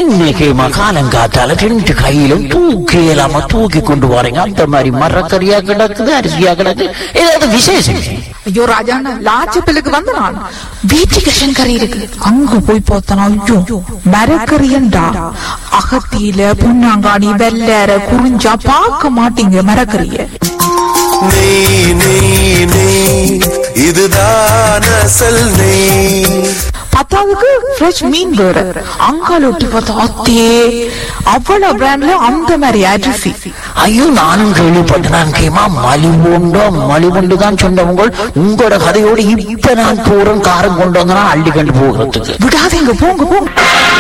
இன்னைக்கு மகாலங்காத்தால ரெண்டு கையிலும் தூக்கி இல்லாம தூக்கி கொண்டு வரீங்க அந்த மாதிரி மரக்கறியா கிடக்குது அரிசியா கிடக்குது ஏதாவது விசேஷம் ஐயோ ராஜாண்ணா லாச்சப்பிலுக்கு வந்து நான் வீட்டுக்கு கறி இருக்கு அங்க போய் பார்த்தனா ஐயோ மரக்கறியண்டா அகத்தியில புண்ணாங்காணி வெள்ளற குறிஞ்சா பார்க்க மாட்டீங்க மரக்கறிய நெய் நெய் நெய் இதுதான் அசல் நெய் பத்தாவதுக்கு ஃப்ரெஷ் மீன் வேற அங்கால ஒட்டி பார்த்தா அத்தே அவ்வளவு பிராண்ட்ல அந்த மாதிரி அரிசி ஐயோ நானும் கேள்விப்பட்டேன் கேமா மலிவுண்டோ மலிவுண்டு தான் சொன்னவங்க உங்களோட கதையோடு இப்ப நான் போறேன் காரம் கொண்டு வந்தனா அள்ளி கண்டு போகிறதுக்கு விடாதீங்க போங்க போங்க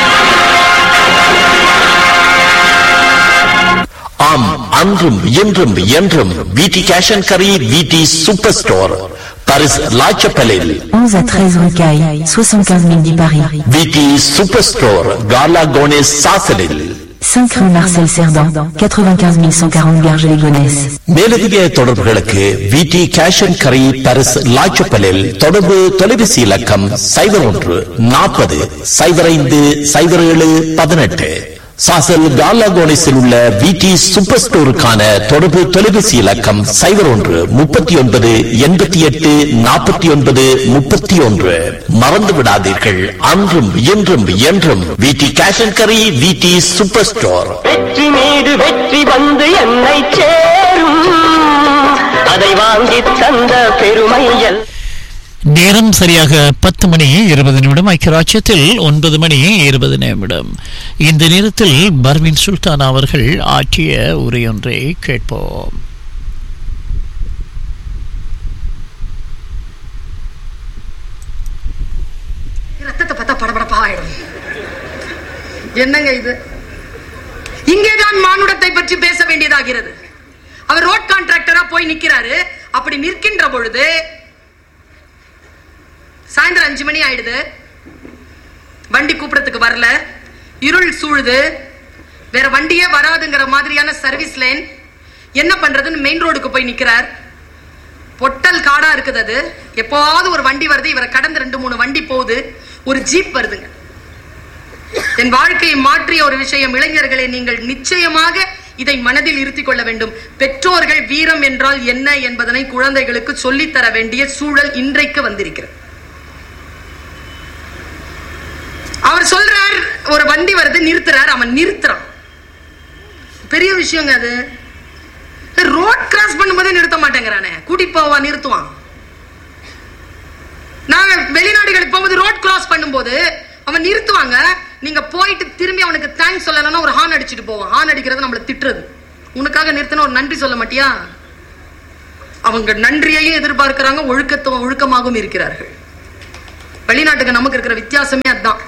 ஆம் அன்றும் இன்றும் என்றும் விடி கேஷ் அண்ட் கரி விடி சூப்பர் ஸ்டோர் பாரிஸ் லாச்சப்பலில் 11 à 13 rue Caille, 75 000 10 Paris. விடி சூப்பர் ஸ்டோர் காலா கோனேஸ் சாசலில் 5 rue Marcel Cerdan, 95 140 Garges-les-Gonesse. மேலதிக தொடர்புகளுக்கு விடி கேஷ் அண்ட் கரி பாரிஸ் லாச்சப்பலில் தொடர்பு தொலைபேசி இலக்கம் சைபர் ஒன்று நாற்பது சைபர் ஐந்து சைபர் ஏழு பதினெட்டு சாசல் காலா கோனேஸில் உள்ள விடி சூப்பர் ஸ்டோருக்கான தொடர்பு தொலைபேசி இலக்கம் சைபர் ஒன்று முப்பத்தி ஒன்பது எண்பத்தி எட்டு நாற்பத்தி ஒன்பது முப்பத்தி ஒன்று மறந்து விடாதீர்கள் அன்றும் இன்றும் என்றும் விடி கேஷ் அண்ட் கரி விடி சூப்பர் ஸ்டோர் வெற்றி மீது வெற்றி வந்து என்னை சேரும் அதை வாங்கி தந்த பெருமை எல் நேரம் சரியாக பத்து மணி இருபது நிமிடம் ஐக்கியராட்சியத்தில் ஒன்பது மணி இருபது நிமிடம் இந்த நேரத்தில் பர்வின் சுல்தான் அவர்கள் ஆற்றிய உரையொன்றை கேட்போம் ரத்தத்தை பார்த்தா படபடப்பா ஆயிடும் என்னங்க இது இங்கேதான் மானுடத்தை பற்றி பேச வேண்டியதாகிறது அவர் ரோட் கான்ட்ராக்டரா போய் நிக்கிறாரு அப்படி நிற்கின்ற பொழுது சாயந்தரம் அஞ்சு மணி ஆயிடுது வண்டி கூப்பிடத்துக்கு வரல இருள் சூழுது வேற வண்டியே வராதுங்கிற மாதிரியான சர்வீஸ் லைன் என்ன பண்றதுன்னு மெயின் ரோடுக்கு போய் நிக்கிறார் பொட்டல் காடா இருக்குது அது எப்போவாவது ஒரு வண்டி வருது இவரை கடந்து ரெண்டு மூணு வண்டி போகுது ஒரு ஜீப் வருதுங்க என் வாழ்க்கையை மாற்றிய ஒரு விஷயம் இளைஞர்களே நீங்கள் நிச்சயமாக இதை மனதில் இருத்திக் கொள்ள வேண்டும் பெற்றோர்கள் வீரம் என்றால் என்ன என்பதனை குழந்தைகளுக்கு சொல்லித் தர வேண்டிய சூழல் இன்றைக்கு வந்திருக்கிறது அவர் சொல்றார் ஒரு வண்டி வருது நிறுத்துறார் அவன் நிறுத்துறான் பெரிய விஷயங்க அது ரோட் கிராஸ் பண்ணும்போதே நிறுத்த மாட்டேங்கிறானே கூட்டிட்டு போவா நிறுத்துவான் நாங்க வெளிநாடுகளுக்கு போகும்போது ரோட் கிராஸ் பண்ணும்போது அவன் நிறுத்துவாங்க நீங்க போயிட்டு திரும்பி அவனுக்கு தேங்க்ஸ் சொல்லலைன்னா ஒரு ஹார்ன் அடிச்சுட்டு போவான் ஹார்ன் அடிக்கிறது நம்மள திட்டுறது உனக்காக நிறுத்தின ஒரு நன்றி சொல்ல மாட்டியா அவங்க நன்றியையும் எதிர்பார்க்கிறாங்க ஒழுக்கத்தை ஒழுக்கமாகவும் இருக்கிறார்கள் வெளிநாட்டுக்கு நமக்கு இருக்கிற வித்தியாசமே அதுதான்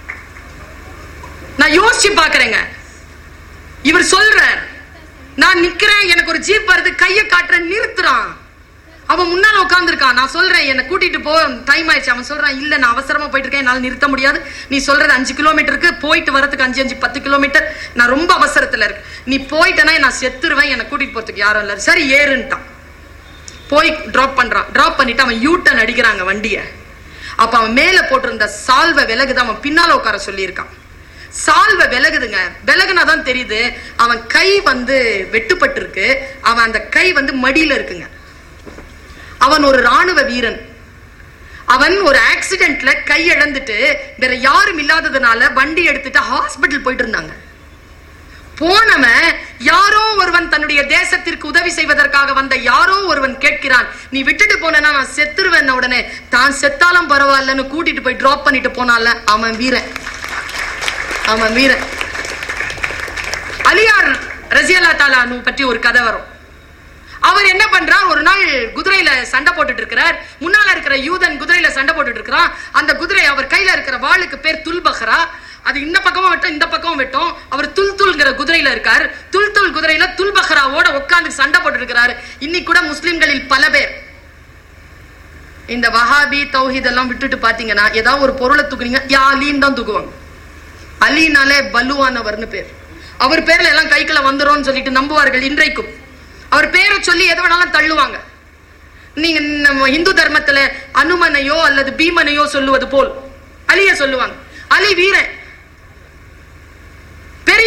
நான் யோசிச்சு பாக்குறேங்க இவர் சொல்றார் நான் நிக்கிறேன் எனக்கு ஒரு ஜீப் வருது கைய காட்டுறேன் நிறுத்துறான் அவன் முன்னால உட்காந்துருக்கான் நான் சொல்றேன் என்னை கூட்டிட்டு போ டைம் ஆயிடுச்சு அவன் சொல்றான் இல்ல நான் அவசரமா போயிட்டு இருக்கேன் என்னால நிறுத்த முடியாது நீ சொல்றது அஞ்சு கிலோமீட்டருக்கு போயிட்டு வரதுக்கு அஞ்சு அஞ்சு பத்து கிலோமீட்டர் நான் ரொம்ப அவசரத்துல இருக்கு நீ போயிட்டனா நான் செத்துருவேன் என்னை கூட்டிட்டு போறதுக்கு யாரும் இல்ல சரி ஏறுன்ட்டான் போய் டிராப் பண்றான் டிராப் பண்ணிட்டு அவன் யூ டர்ன் அடிக்கிறாங்க வண்டிய அப்ப அவன் மேல போட்டிருந்த சால்வை விலகுது அவன் பின்னால உட்கார சொல்லியிருக்கான் சால்வை விலகுதுங்க விலகுனாதான் தெரியுது அவன் கை வந்து வெட்டுப்பட்டு இருக்கு அவன் அந்த கை வந்து மடியில இருக்குங்க அவன் ஒரு ராணுவ வீரன் அவன் ஒரு ஆக்சிடென்ட்ல கை இழந்துட்டு வேற யாரும் இல்லாததுனால வண்டி எடுத்துட்டு ஹாஸ்பிட்டல் போயிட்டு இருந்தாங்க போனவன் யாரோ ஒருவன் தன்னுடைய தேசத்திற்கு உதவி செய்வதற்காக வந்த யாரோ ஒருவன் கேட்கிறான் நீ விட்டுட்டு போனா நான் செத்துருவேன் உடனே தான் செத்தாலும் பரவாயில்லன்னு கூட்டிட்டு போய் டிராப் பண்ணிட்டு போனால அவன் வீரன் அவன் வீரன் அலியார் ரசியல்லா தாலானு பற்றி ஒரு கதை வரும் அவர் என்ன பண்றார் ஒரு நாள் குதிரையில சண்டை போட்டுட்டு இருக்கிறார் முன்னால இருக்கிற யூதன் குதிரையில சண்டை போட்டுட்டு இருக்கிறான் அந்த குதிரை அவர் கையில இருக்கிற வாளுக்கு பேர் துல்பஹரா அது இந்த பக்கமும் வெட்டும் இந்த பக்கமும் வெட்டும் அவர் துல் துல்ங்கிற குதிரையில இருக்கார் துல் துல் குதிரையில துல்பஹராவோட உட்கார்ந்து சண்டை போட்டு இருக்கிறாரு இன்னைக்கு கூட முஸ்லிம்களில் பல பேர் இந்த வஹாபி தௌஹீத் எல்லாம் விட்டுட்டு பாத்தீங்கன்னா ஏதாவது ஒரு பொருளை தூக்குனீங்க யா அலின்னு தான் தூக்குவாங்க அலினாலே பலுவானவர்னு பேர் அவர் பேர்ல எல்லாம் கைக்குள்ள வந்துரும்னு சொல்லிட்டு நம்புவார்கள் இன்றைக்கும் அவர் பேரை சொல்லி எதை வேணாலும் தள்ளுவாங்க நீங்க நம்ம இந்து தர்மத்துல அனுமனையோ அல்லது பீமனையோ சொல்லுவது போல் அலிய சொல்லுவாங்க அலி வீரன்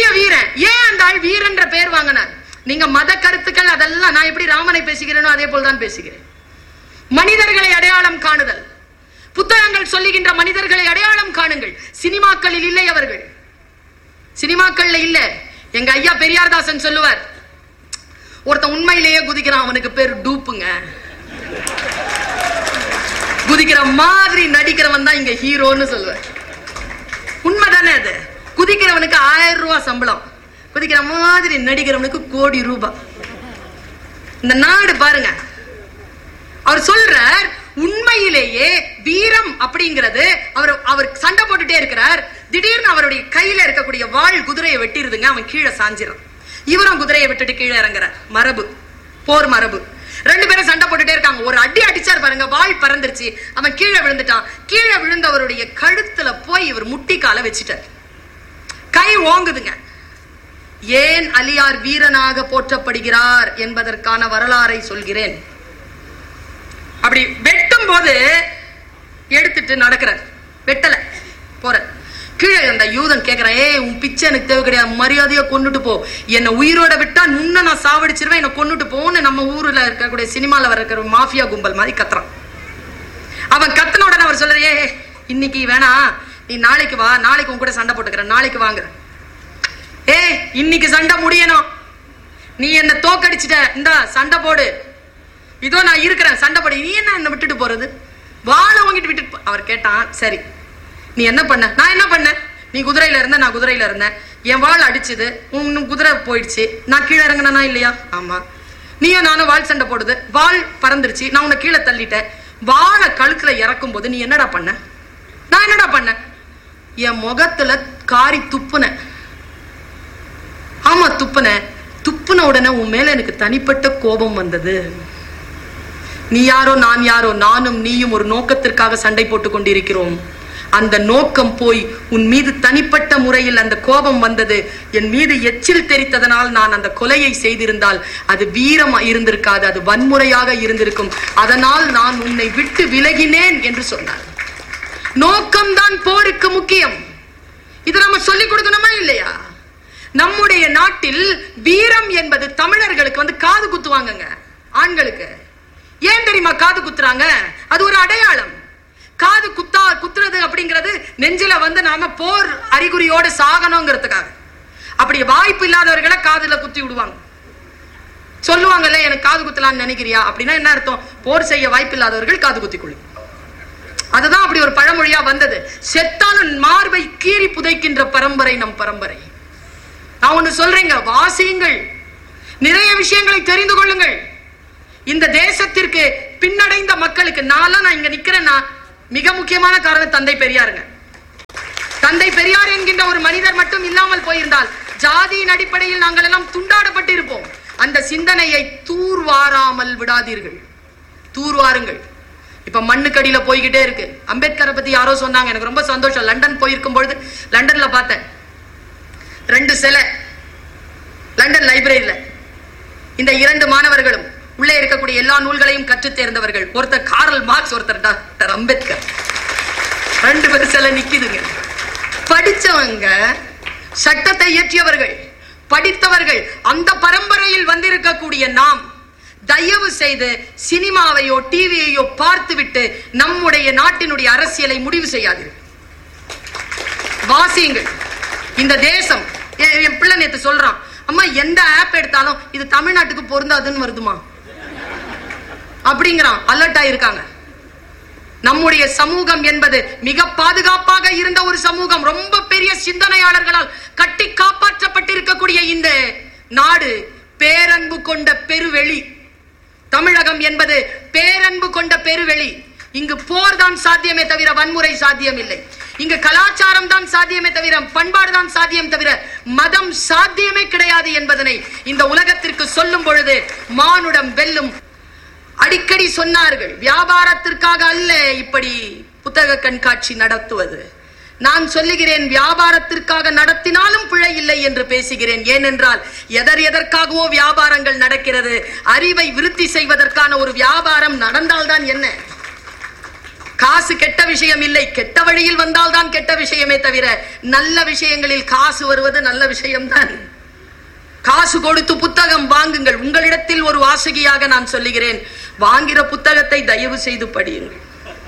பெரிய வீரன் ஏன் அந்த ஆள் வீரன்ற பேர் வாங்கினார் நீங்க மத கருத்துக்கள் அதெல்லாம் நான் எப்படி ராமனை பேசுகிறேனோ அதே போல் தான் பேசுகிறேன் மனிதர்களை அடையாளம் காணுதல் புத்தகங்கள் சொல்லுகின்ற மனிதர்களை அடையாளம் காணுங்கள் சினிமாக்களில் இல்லை அவர்கள் சினிமாக்கள்ல இல்ல எங்க ஐயா பெரியார்தாசன் சொல்லுவார் ஒருத்தன் உண்மையிலேயே குதிக்கிறான் அவனுக்கு பேர் டூப்புங்க குதிக்கிற மாதிரி நடிக்கிறவன் தான் இங்க ஹீரோன்னு சொல்லுவார் உண்மைதானே அது குதிக்கிறவனுக்கு ஆயிரம் ரூபாய் சம்பளம் குதிக்கிற மாதிரி நடிக்கிறவனுக்கு கோடி ரூபாய் இந்த நாடு பாருங்க அவர் சொல்றார் உண்மையிலேயே வீரம் அப்படிங்கிறது அவர் அவர் சண்டை போட்டுட்டே இருக்கிறார் திடீர்னு அவருடைய கையில இருக்கக்கூடிய வாள் குதிரையை வெட்டிருதுங்க அவன் கீழே சாஞ்சிரும் இவரும் குதிரையை விட்டுட்டு கீழே இறங்குறார் மரபு போர் மரபு ரெண்டு பேரும் சண்டை போட்டுட்டே இருக்காங்க ஒரு அடி அடிச்சார் பாருங்க வாள் பறந்துருச்சு அவன் கீழே விழுந்துட்டான் கீழே விழுந்தவருடைய கழுத்துல போய் இவர் முட்டி கால வச்சுட்டார் கை ஓங்குதுங்க ஏன் அலியார் வீரனாக போற்றப்படுகிறார் என்பதற்கான வரலாறை சொல்கிறேன் அப்படி வெட்டும் போது எடுத்துட்டு நடக்கிறார் வெட்டல போற கீழே அந்த யூதன் கேக்குறான் ஏய் உன் பிச்சை எனக்கு தேவை கிடையாது மரியாதையா கொண்டுட்டு போ என்னை உயிரோட விட்டா நுண்ண நான் சாவடிச்சிருவேன் என்னை கொண்டுட்டு போன்னு நம்ம ஊர்ல இருக்கக்கூடிய சினிமால வர இருக்கிற மாஃபியா கும்பல் மாதிரி கத்துறான் அவன் கத்துன உடனே அவர் சொல்றாரு ஏ இன்னைக்கு வேணா நீ நாளைக்கு வா நாளைக்கு உன் கூட சண்டை போட்டுக்கிறேன் நாளைக்கு வாங்குற ஏய் இன்னைக்கு சண்டை முடியணும் நீ என்ன தோக்கடிச்சிட்ட இந்தா சண்டை போடு இதோ நான் இருக்கிறேன் சண்டை போடு நீ என்ன என்ன விட்டுட்டு போறது வாழ வாங்கிட்டு விட்டுட்டு போ- அவர் கேட்டான் சரி நீ என்ன பண்ண நான் என்ன பண்ணேன் நீ குதிரையில இருந்த நான் குதிரையில இருந்தேன் என் வாள் அடிச்சுது உன் குதிரை போயிடுச்சு நான் கீழே இறங்கினா இல்லையா ஆமா நீயும் நானும் வாள் சண்டை போடுது வாள் பறந்துருச்சு நான் உன்னை கீழே தள்ளிட்டேன் வாழை கழுத்துல இறக்கும் போது நீ என்னடா பண்ண நான் என்னடா பண்ணேன் என் முகத்துல காரி துப்புனேன் ஆமா துப்புன துப்புன உடனே உன் மேல எனக்கு தனிப்பட்ட கோபம் வந்தது நீ யாரோ நான் யாரோ நானும் நீயும் ஒரு நோக்கத்திற்காக சண்டை போட்டுக் கொண்டிருக்கிறோம் அந்த நோக்கம் போய் உன் மீது தனிப்பட்ட முறையில் அந்த கோபம் வந்தது என் மீது எச்சில் தெரித்ததனால் நான் அந்த கொலையை செய்திருந்தால் அது வீரம் இருந்திருக்காது அது வன்முறையாக இருந்திருக்கும் அதனால் நான் உன்னை விட்டு விலகினேன் என்று சொன்னார் நோக்கம்தான் போருக்கு முக்கியம் இது நம்ம சொல்லிக் கொடுக்கணுமா இல்லையா நம்முடைய நாட்டில் வீரம் என்பது தமிழர்களுக்கு வந்து காது குத்துவாங்கங்க ஆண்களுக்கு ஏன் தெரியுமா காது குத்துறாங்க அது ஒரு அடையாளம் காது குத்தா குத்துறது அப்படிங்கிறது நெஞ்சில வந்து நாம போர் அறிகுறியோட சாகணுங்கிறதுக்காக அப்படி வாய்ப்பு இல்லாதவர்களை காதுல குத்தி விடுவாங்க சொல்லுவாங்கல்ல எனக்கு காது குத்தலாம்னு நினைக்கிறியா அப்படின்னா என்ன அர்த்தம் போர் செய்ய வாய்ப்பு இல்லாதவர்கள் காது குத்தி கொள்ளும் அதுதான் அப்படி ஒரு பழமொழியா வந்தது செத்தாலும் மார்பை கீறி புதைக்கின்ற பரம்பரை நம் பரம்பரை நான் ஒண்ணு சொல்றேங்க வாசியுங்கள் நிறைய விஷயங்களை தெரிந்து கொள்ளுங்கள் இந்த தேசத்திற்கு பின்னடைந்த மக்களுக்கு நான்லாம் நான் இங்க நிக்கிறேன்னா மிக முக்கியமான காரணம் தந்தை பெரியாருங்க தந்தை பெரியார் என்கின்ற ஒரு மனிதர் மட்டும் இல்லாமல் போயிருந்தால் ஜாதியின் அடிப்படையில் நாங்கள் எல்லாம் துண்டாடப்பட்டு இருப்போம் அந்த சிந்தனையை தூர்வாராமல் விடாதீர்கள் தூர்வாருங்கள் இப்ப மண்ணுக்கடியில போய்கிட்டே இருக்கு அம்பேத்கரை பத்தி யாரோ சொன்னாங்க எனக்கு ரொம்ப சந்தோஷம் லண்டன் போயிருக்கும் பொழுது லண்டன்ல பார்த்தேன் ரெண்டு சிலை லண்டன் லைப்ரரியில இந்த இரண்டு மாணவர்களும் உள்ளே இருக்கக்கூடிய எல்லா நூல்களையும் கற்றுத் தேர்ந்தவர்கள் ஒருத்தர் காரல் மார்க்ஸ் ஒருத்தர் டாக்டர் அம்பேத்கர் ரெண்டு பேரும் சிலை நிக்குதுங்க படிச்சவங்க சட்டத்தை இயற்றியவர்கள் படித்தவர்கள் அந்த பரம்பரையில் வந்திருக்கக்கூடிய நாம் தயவு செய்து சினிமாவையோ டிவியையோ பார்த்துவிட்டு நம்முடைய நாட்டினுடைய அரசியலை முடிவு செய்யாதீர்கள் வாசியுங்கள் இந்த தேசம் என் என் பிள்ளை நேத்து சொல்றான் அம்மா எந்த ஆப் எடுத்தாலும் இது தமிழ்நாட்டுக்கு பொருந்தாதுன்னு வருதுமா அப்படிங்கிறான் அலர்ட் ஆயிருக்காங்க நம்முடைய சமூகம் என்பது மிக பாதுகாப்பாக இருந்த ஒரு சமூகம் ரொம்ப பெரிய சிந்தனையாளர்களால் கட்டி காப்பாற்றப்பட்டிருக்கக்கூடிய இந்த நாடு பேரன்பு கொண்ட பெருவெளி தமிழகம் என்பது பேரன்பு கொண்ட பெருவெளி இங்கு போர் தான் சாத்தியமே தவிர வன்முறை சாத்தியம் இல்லை இங்கு கலாச்சாரம் தான் சாத்தியமே தவிர பண்பாடு தான் சாத்தியம் தவிர மதம் சாத்தியமே கிடையாது என்பதனை இந்த உலகத்திற்கு சொல்லும் பொழுது மானுடம் வெல்லும் அடிக்கடி சொன்னார்கள் வியாபாரத்திற்காக அல்ல இப்படி புத்தக கண்காட்சி நடத்துவது நான் சொல்லுகிறேன் வியாபாரத்திற்காக நடத்தினாலும் பிழை இல்லை என்று பேசுகிறேன் ஏனென்றால் எதர் எதற்காகவோ வியாபாரங்கள் நடக்கிறது அறிவை விருத்தி செய்வதற்கான ஒரு வியாபாரம் நடந்தால்தான் என்ன காசு கெட்ட விஷயம் இல்லை கெட்ட வழியில் வந்தால் தான் கெட்ட விஷயமே தவிர நல்ல விஷயங்களில் காசு வருவது நல்ல விஷயம்தான் காசு கொடுத்து புத்தகம் வாங்குங்கள் உங்களிடத்தில் ஒரு வாசகியாக நான் சொல்லுகிறேன் வாங்கிற புத்தகத்தை தயவு செய்து படியுங்கள்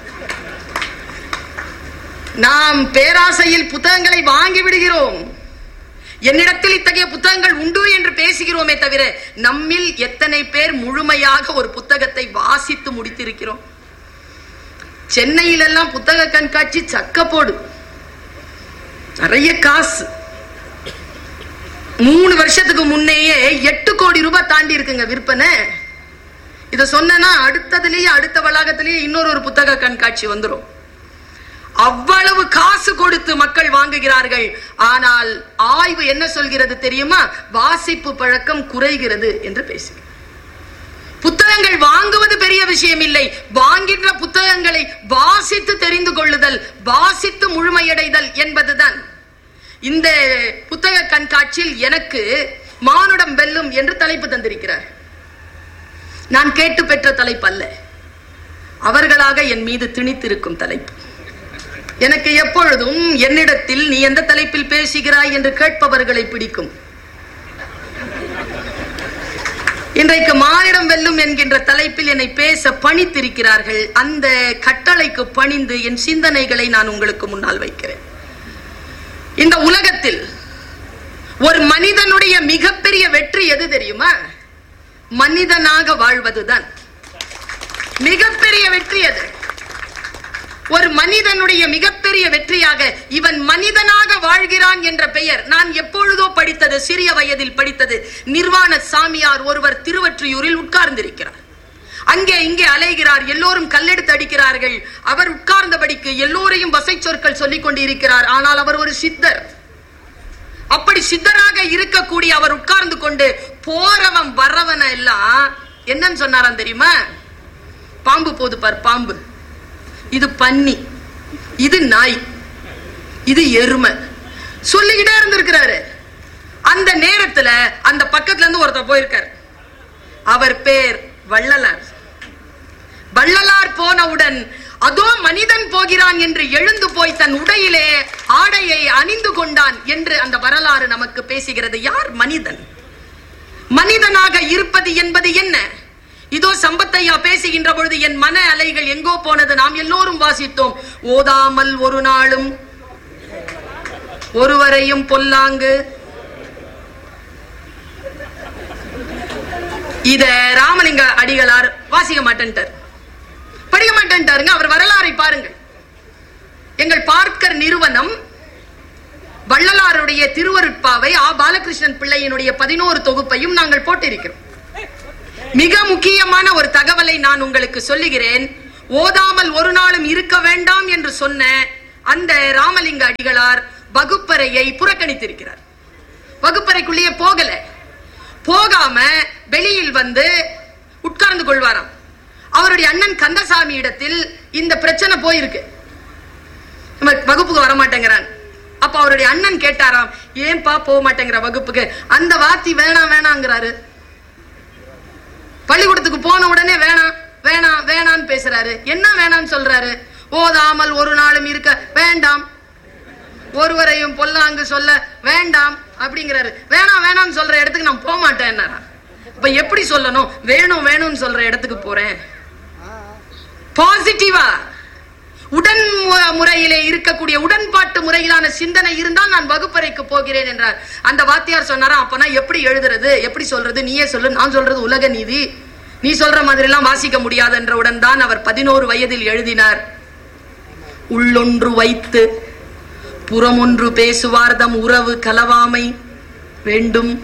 நாம் பேராசையில் புத்தகங்களை வாங்கி விடுகிறோம் என்னிடத்தில் இத்தகைய புத்தகங்கள் உண்டு என்று பேசுகிறோமே தவிர நம்மில் எத்தனை பேர் முழுமையாக ஒரு புத்தகத்தை வாசித்து முடித்திருக்கிறோம் சென்னையில எல்லாம் புத்தக கண்காட்சி சக்க போடு நிறைய காசு மூணு வருஷத்துக்கு முன்னையே எட்டு கோடி ரூபாய் தாண்டி இருக்குங்க விற்பனை இத சொன்னா அடுத்ததுலயே அடுத்த வளாகத்திலேயே இன்னொரு ஒரு புத்தக கண்காட்சி வந்துரும் அவ்வளவு காசு கொடுத்து மக்கள் வாங்குகிறார்கள் ஆனால் ஆய்வு என்ன சொல்கிறது தெரியுமா வாசிப்பு பழக்கம் குறைகிறது என்று பேசுகிறது புத்தகங்கள் வாங்குவது பெரிய விஷயம் இல்லை வாங்கின்ற புத்தகங்களை வாசித்து தெரிந்து கொள்ளுதல் வாசித்து முழுமையடைதல் என்பதுதான் இந்த புத்தக கண்காட்சியில் எனக்கு மானுடம் வெல்லும் என்று தலைப்பு தந்திருக்கிறார் நான் கேட்டு பெற்ற தலைப்பு அல்ல அவர்களாக என் மீது திணித்திருக்கும் தலைப்பு எனக்கு எப்பொழுதும் என்னிடத்தில் நீ எந்த தலைப்பில் பேசுகிறாய் என்று கேட்பவர்களை பிடிக்கும் இன்றைக்கு மானிடம் வெல்லும் என்கின்ற தலைப்பில் என்னை பேச பணித்திருக்கிறார்கள் அந்த கட்டளைக்கு பணிந்து என் சிந்தனைகளை நான் உங்களுக்கு முன்னால் வைக்கிறேன் இந்த உலகத்தில் ஒரு மனிதனுடைய மிகப்பெரிய வெற்றி எது தெரியுமா மனிதனாக வாழ்வதுதான் மிகப்பெரிய வெற்றி அது ஒரு மனிதனுடைய மிகப்பெரிய வெற்றியாக இவன் மனிதனாக வாழ்கிறான் என்ற பெயர் நான் எப்பொழுதோ படித்தது சிறிய வயதில் படித்தது நிர்வாண சாமியார் ஒருவர் திருவற்றியூரில் உட்கார்ந்திருக்கிறார் அங்கே இங்கே அலைகிறார் எல்லோரும் கல்லெடுத்து அடிக்கிறார்கள் அவர் உட்கார்ந்தபடிக்கு எல்லோரையும் வசை சொற்கள் சொல்லிக் கொண்டிருக்கிறார் ஆனால் அவர் ஒரு சித்தர் அப்படி சித்தராக இருக்கக்கூடிய அவர் உட்கார்ந்து கொண்டு போறவன் வரவன எல்லாம் என்னன்னு சொன்னாராம் தெரியுமா பாம்பு போது பார் பாம்பு இது பன்னி இது நாய் இது எருமை சொல்லிக்கிட்டே இருந்திருக்கிறாரு அந்த நேரத்துல அந்த பக்கத்துல இருந்து ஒருத்தர் போயிருக்கார் அவர் பேர் வள்ளலார் வள்ளலார் போனவுடன் அதோ மனிதன் போகிறான் என்று எழுந்து போய் தன் உடையிலே ஆடையை அணிந்து கொண்டான் என்று அந்த வரலாறு நமக்கு பேசுகிறது யார் மனிதன் மனிதனாக இருப்பது என்பது என்ன இதோ சம்பத்தையா பேசுகின்ற பொழுது என் மன அலைகள் எங்கோ போனது நாம் எல்லோரும் வாசித்தோம் ஓதாமல் ஒரு நாளும் ஒருவரையும் பொல்லாங்கு இத ராமலிங்க அடிகளார் வாசிக்க மாட்டேன்ட்டார் படிக்க மாட்டேன்ட்டாருங்க அவர் வரலாறை பாருங்கள் எங்கள் பார்க்கர் நிறுவனம் வள்ளலாருடைய திருவருட்பாவை ஆ பாலகிருஷ்ணன் பிள்ளையினுடைய பதினோரு தொகுப்பையும் நாங்கள் போட்டிருக்கிறோம் மிக முக்கியமான ஒரு தகவலை நான் உங்களுக்கு சொல்லுகிறேன் ஓதாமல் ஒரு நாளும் இருக்க வேண்டாம் என்று சொன்ன அந்த ராமலிங்க அடிகளார் வகுப்பறையை புறக்கணித்திருக்கிறார் வகுப்பறைக்குள்ளேயே போகல போகாம வெளியில் வந்து உட்கார்ந்து கொள்வாராம் அவருடைய அண்ணன் கந்தசாமி இடத்தில் இந்த பிரச்சனை போயிருக்கு இவன் வகுப்புக்கு வர மாட்டேங்கிறான் அப்ப அவருடைய அண்ணன் கேட்டாராம் ஏன்பா போக மாட்டேங்கிற வகுப்புக்கு அந்த வார்த்தை வேணாம் வேணாங்கிறாரு பள்ளிக்கூடத்துக்கு போன உடனே வேணாம் வேணாம் வேணான்னு பேசுறாரு என்ன வேணாம்னு சொல்றாரு ஓதாமல் ஒரு நாளும் இருக்க வேண்டாம் ஒருவரையும் பொல்லாங்கு சொல்ல வேண்டாம் அப்படிங்கிறாரு வேணாம் வேணாம்னு சொல்ற இடத்துக்கு நான் போக மாட்டேன் இப்ப எப்படி சொல்லணும் வேணும் வேணும்னு சொல்ற இடத்துக்கு போறேன் பாசிட்டிவா உடன் மு- முறையிலே இருக்கக்கூடிய உடன்பாட்டு முறையிலான சிந்தனை இருந்தால் நான் வகுப்பறைக்கு போகிறேன் என்றார் அந்த வாத்தியார் சொன்னாரா அப்பனா எப்படி எழுதுறது எப்படி சொல்றது நீயே சொல்லு நான் சொல்றது உலக நீதி நீ சொல்ற மாதிரி எல்லாம் வாசிக்க முடியாது என்றவுடன் தான் அவர் பதினோரு வயதில் எழுதினார் உள்ளொன்று வைத்து புறமொன்று பேசுவார்தம் உறவு கலவாமை வேண்டும்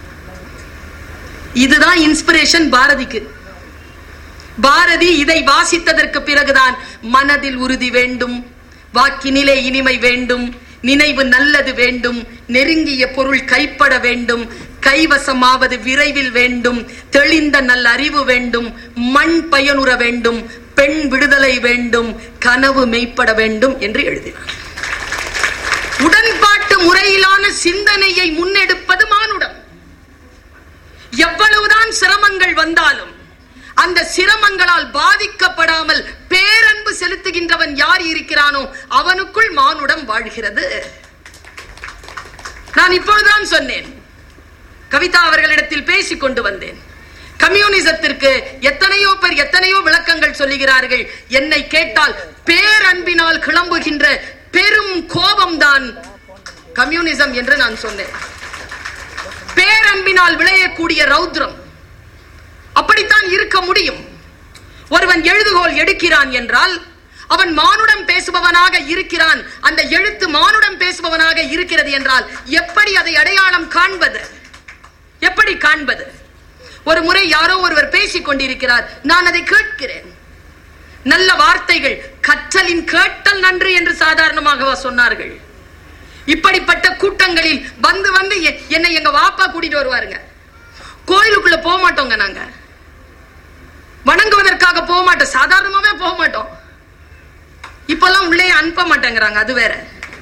இதுதான் இன்ஸ்பிரேஷன் பாரதிக்கு பாரதி இதை வாசித்ததற்கு பிறகுதான் மனதில் உறுதி வேண்டும் வாக்கினிலே இனிமை வேண்டும் நினைவு நல்லது வேண்டும் நெருங்கிய பொருள் கைப்பட வேண்டும் கைவசமாவது விரைவில் வேண்டும் தெளிந்த நல்ல அறிவு வேண்டும் மண் பயனுற வேண்டும் பெண் விடுதலை வேண்டும் கனவு மெய்ப்பட வேண்டும் என்று எழுதினார் உடன்பாட்டு முறையிலான சிந்தனையை முன்னெடுப்பது மானுடம் எவ்வளவுதான் சிரமங்கள் வந்தாலும் அந்த சிரமங்களால் பாதிக்கப்படாமல் பேரன்பு செலுத்துகின்றவன் யார் இருக்கிறானோ அவனுக்குள் மானுடம் வாழ்கிறது நான் இப்பொழுதுதான் சொன்னேன் கவிதா அவர்களிடத்தில் பேசிக் கொண்டு வந்தேன் கம்யூனிசத்திற்கு எத்தனையோ பேர் எத்தனையோ விளக்கங்கள் சொல்லுகிறார்கள் என்னை கேட்டால் பேரன்பினால் கிளம்புகின்ற பெரும் கோபம்தான் கம்யூனிசம் என்று நான் சொன்னேன் பேரன்பினால் விளையக்கூடிய ரௌத்ரம் அப்படித்தான் இருக்க முடியும் ஒருவன் எழுதுகோல் எடுக்கிறான் என்றால் அவன் மானுடம் பேசுபவனாக இருக்கிறான் அந்த எழுத்து மானுடம் பேசுபவனாக இருக்கிறது என்றால் எப்படி அதை அடையாளம் காண்பது எப்படி காண்பது ஒரு முறை யாரோ ஒருவர் பேசிக் கொண்டிருக்கிறார் நான் அதை கேட்கிறேன் நல்ல வார்த்தைகள் கற்றலின் கேட்டல் நன்று என்று சாதாரணமாக சொன்னார்கள் இப்படிப்பட்ட கூட்டங்களில் வந்து வந்து எ- என்னை எங்க வாப்பா கூட்டிட்டு வருவாருங்க கோயிலுக்குள்ள போக மாட்டோங்க நாங்க வணங்குவதற்காக போக மாட்டோம் சாதாரணமாவே போக மாட்டோம் இப்பெல்லாம் உள்ளே அனுப்ப மாட்டேங்கிறாங்க அது வேற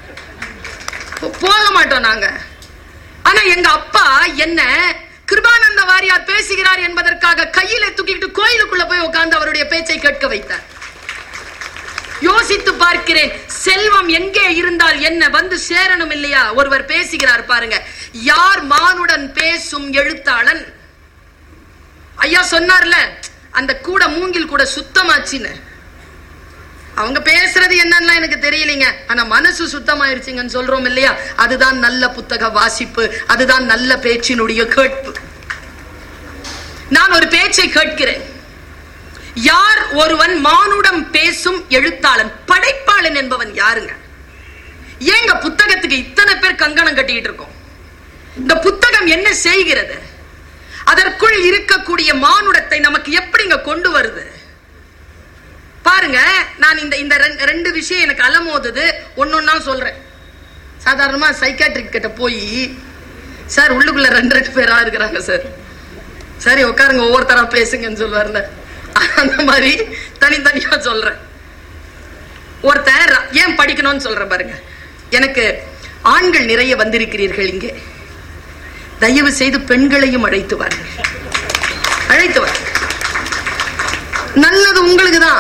போ- போக மாட்டோம் நாங்க ஆனா எங்க அப்பா என்ன கிருபானந்த வாரியார் பேசுகிறார் என்பதற்காக கையில தூக்கிட்டு கோயிலுக்குள்ள போய் உட்கார்ந்து அவருடைய பேச்சை கேட்க வைத்தார் யோசித்து பார்க்கிறேன் செல்வம் எங்கே இருந்தால் என்ன வந்து சேரணும் இல்லையா ஒருவர் பேசுகிறார் பாருங்க யார் மானுடன் பேசும் எழுத்தாளன் ஐயா சொன்னார்ல அந்த கூட மூங்கில் கூட சுத்தமாச்சுன்னு அவங்க பேசுறது என்னன்னா எனக்கு தெரியலைங்க ஆனா மனசு சுத்தமாயிருச்சுங்கன்னு சொல்றோம் இல்லையா அதுதான் நல்ல புத்தக வாசிப்பு அதுதான் நல்ல பேச்சினுடைய கேட்பு நான் ஒரு பேச்சை கேட்கிறேன் யார் ஒருவன் மானுடம் பேசும் எழுத்தாளன் படைப்பாளன் என்பவன் யாருங்க ஏங்க புத்தகத்துக்கு இத்தனை பேர் கங்கணம் கட்டிட்டு இருக்கோம் இந்த புத்தகம் என்ன செய்கிறது அதற்குள் இருக்கக்கூடிய மானுடத்தை நமக்கு எப்படிங்க கொண்டு வருது பாருங்க நான் இந்த இந்த ரெண்டு- ரெண்டு விஷயம் எனக்கு அலமோதுது ஒன்னொன்னா சொல்றேன் சாதாரணமா சைக்காட்ரிக் கிட்ட போய் சார் உள்ளுக்குள்ள ரெண்டு ரெண்டு பேரா இருக்கிறாங்க சார் சரி உட்காருங்க ஒவ்வொருத்தரா பேசுங்கன்னு சொல்லுவார்ல அந்த மாதிரி தனித்தனியா சொல்றேன் ஒருத்தன் ர- ஏன் படிக்கணும்னு சொல்றேன் பாருங்க எனக்கு ஆண்கள் நிறைய வந்திருக்கிறீர்கள் இங்கே தயவு செய்து பெண்களையும் அழைத்து வாருங்கள் அழைத்து வாருங்கள் நல்லது உங்களுக்கு தான்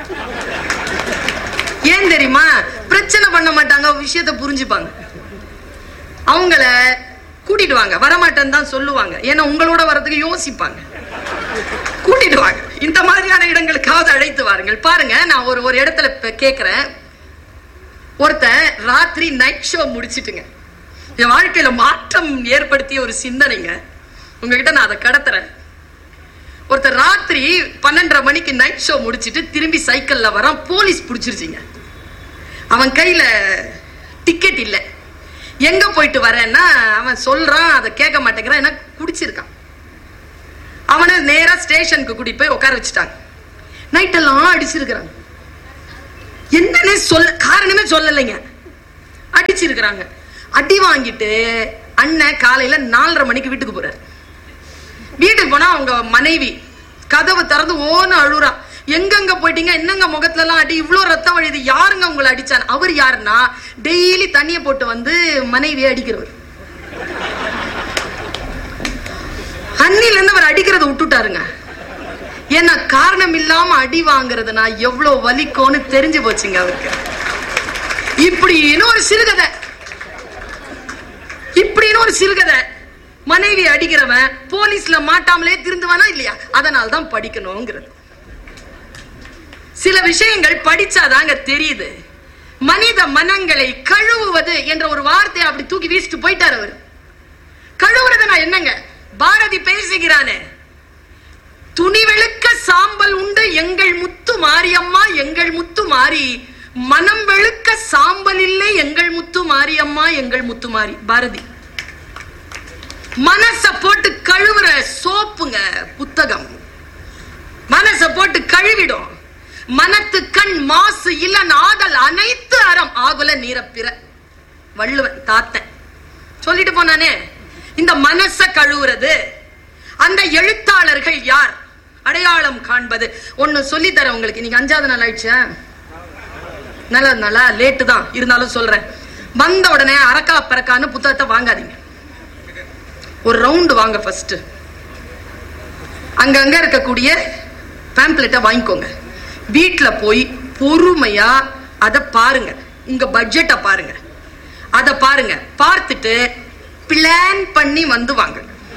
ஏன் தெரியுமா பிரச்சனை பண்ண மாட்டாங்க விஷயத்தை புரிஞ்சுப்பாங்க அவங்கள கூட்டிட்டு வாங்க வரமாட்டேன்னு தான் சொல்லுவாங்க ஏன்னா உங்களோட வரதுக்கு யோசிப்பாங்க கூட்டிட்டு வாங்க இந்த மாதிரியான இடங்களுக்காவது அழைத்து வாருங்கள் பாருங்க நான் ஒரு ஒரு இடத்துல இப்ப கேக்குறேன் ஒருத்தன் ராத்திரி நைட் ஷோ முடிச்சிட்டுங்க என் வாழ்க்கையில மாற்றம் ஏற்படுத்திய ஒரு சிந்தனைங்க உங்ககிட்ட நான் அதை கடத்துறேன் ஒருத்தர் ராத்திரி பன்னெண்டரை மணிக்கு நைட் ஷோ முடிச்சிட்டு திரும்பி சைக்கிள்ல வரான் போலீஸ் பிடிச்சிருச்சிங்க அவன் கையில டிக்கெட் இல்ல எங்க போயிட்டு வரேன்னா அவன் சொல்றான் அதை கேட்க மாட்டேங்கிறான் ஏன்னா குடிச்சிருக்கான் அவனை நேரா ஸ்டேஷனுக்கு கூட்டிட்டு போய் உட்கார வச்சுட்டாங்க நைட் எல்லாம் அடிச்சிருக்கிறாங்க என்னன்னு சொல்ல காரணமே சொல்லலைங்க அடிச்சிருக்கிறாங்க அடி வாங்கிட்டு அண்ணன் காலையில நாலரை மணிக்கு வீட்டுக்கு போறாரு வீட்டுக்கு போனா அவங்க மனைவி கதவு திறந்து ஓன்னு அழுறா எங்கெங்க போயிட்டீங்க என்னங்க முகத்துல எல்லாம் அடி இவ்ளோ ரத்தம் வழியுது யாருங்க உங்களை அடிச்சான் அவர் யாருன்னா டெய்லி தண்ணிய போட்டு வந்து மனைவியை அடிக்கிறவர் அன்னில இருந்து அவர் அடிக்கிறத விட்டுட்டாருங்க ஏன்னா காரணம் இல்லாம அடி வாங்குறதுனா எவ்வளவு வலிக்கும்னு தெரிஞ்சு போச்சுங்க அவருக்கு இப்படின்னு ஒரு சிறுகதை இப்படின்னு ஒரு சிறுகதை மனைவி அடிக்கிறவன் போலீஸ்ல மாட்டாமலே திருந்துவானா இல்லையா அதனால தான் படிக்கணுங்கிறது சில விஷயங்கள் படிச்சாதாங்க தெரியுது மனித மனங்களை கழுவுவது என்ற ஒரு வார்த்தையை அப்படி தூக்கி வீசிட்டு போயிட்டார் அவர் கழுவுறதுனா என்னங்க பாரதி பேசுகிறானே துணிவெளுக்க சாம்பல் உண்டு எங்கள் முத்து மாரியம்மா எங்கள் முத்து மாறி மனம் வெளுக்க சாம்பல் இல்லை எங்கள் முத்து மாரியம்மா எங்கள் முத்து மாறி பாரதி மனச போட்டு கழுவுற சோப்புங்க புத்தகம் மனச போட்டு கழுவிடும் மனத்து கண் மாசு இல்லன் ஆதல் அனைத்து அறம் ஆகுல நீரப்பிற வள்ளுவன் தாத்தன் சொல்லிட்டு போனானே இந்த மனச கழுவுறது அந்த எழுத்தாளர்கள் யார் அடையாளம் காண்பது ஒன்னு சொல்லி தரேன் உங்களுக்கு இன்னைக்கு அஞ்சாவது நாள் ஆயிடுச்சா நல்ல நாளா லேட்டு தான் இருந்தாலும் சொல்றேன் வந்த உடனே அரக்கா பறக்கான்னு புத்தகத்தை வாங்காதீங்க ஒரு ரவுண்டு வாங்க ஃபர்ஸ்ட் அங்கங்க இருக்கக்கூடிய பேம்ப்ளெட்டை வாங்கிக்கோங்க வீட்ல போய் பொறுமையா அத பாருங்க உங்க பட்ஜெட்டை பாருங்க அத பாருங்க பார்த்துட்டு பிளான் பண்ணி வந்து வாங்க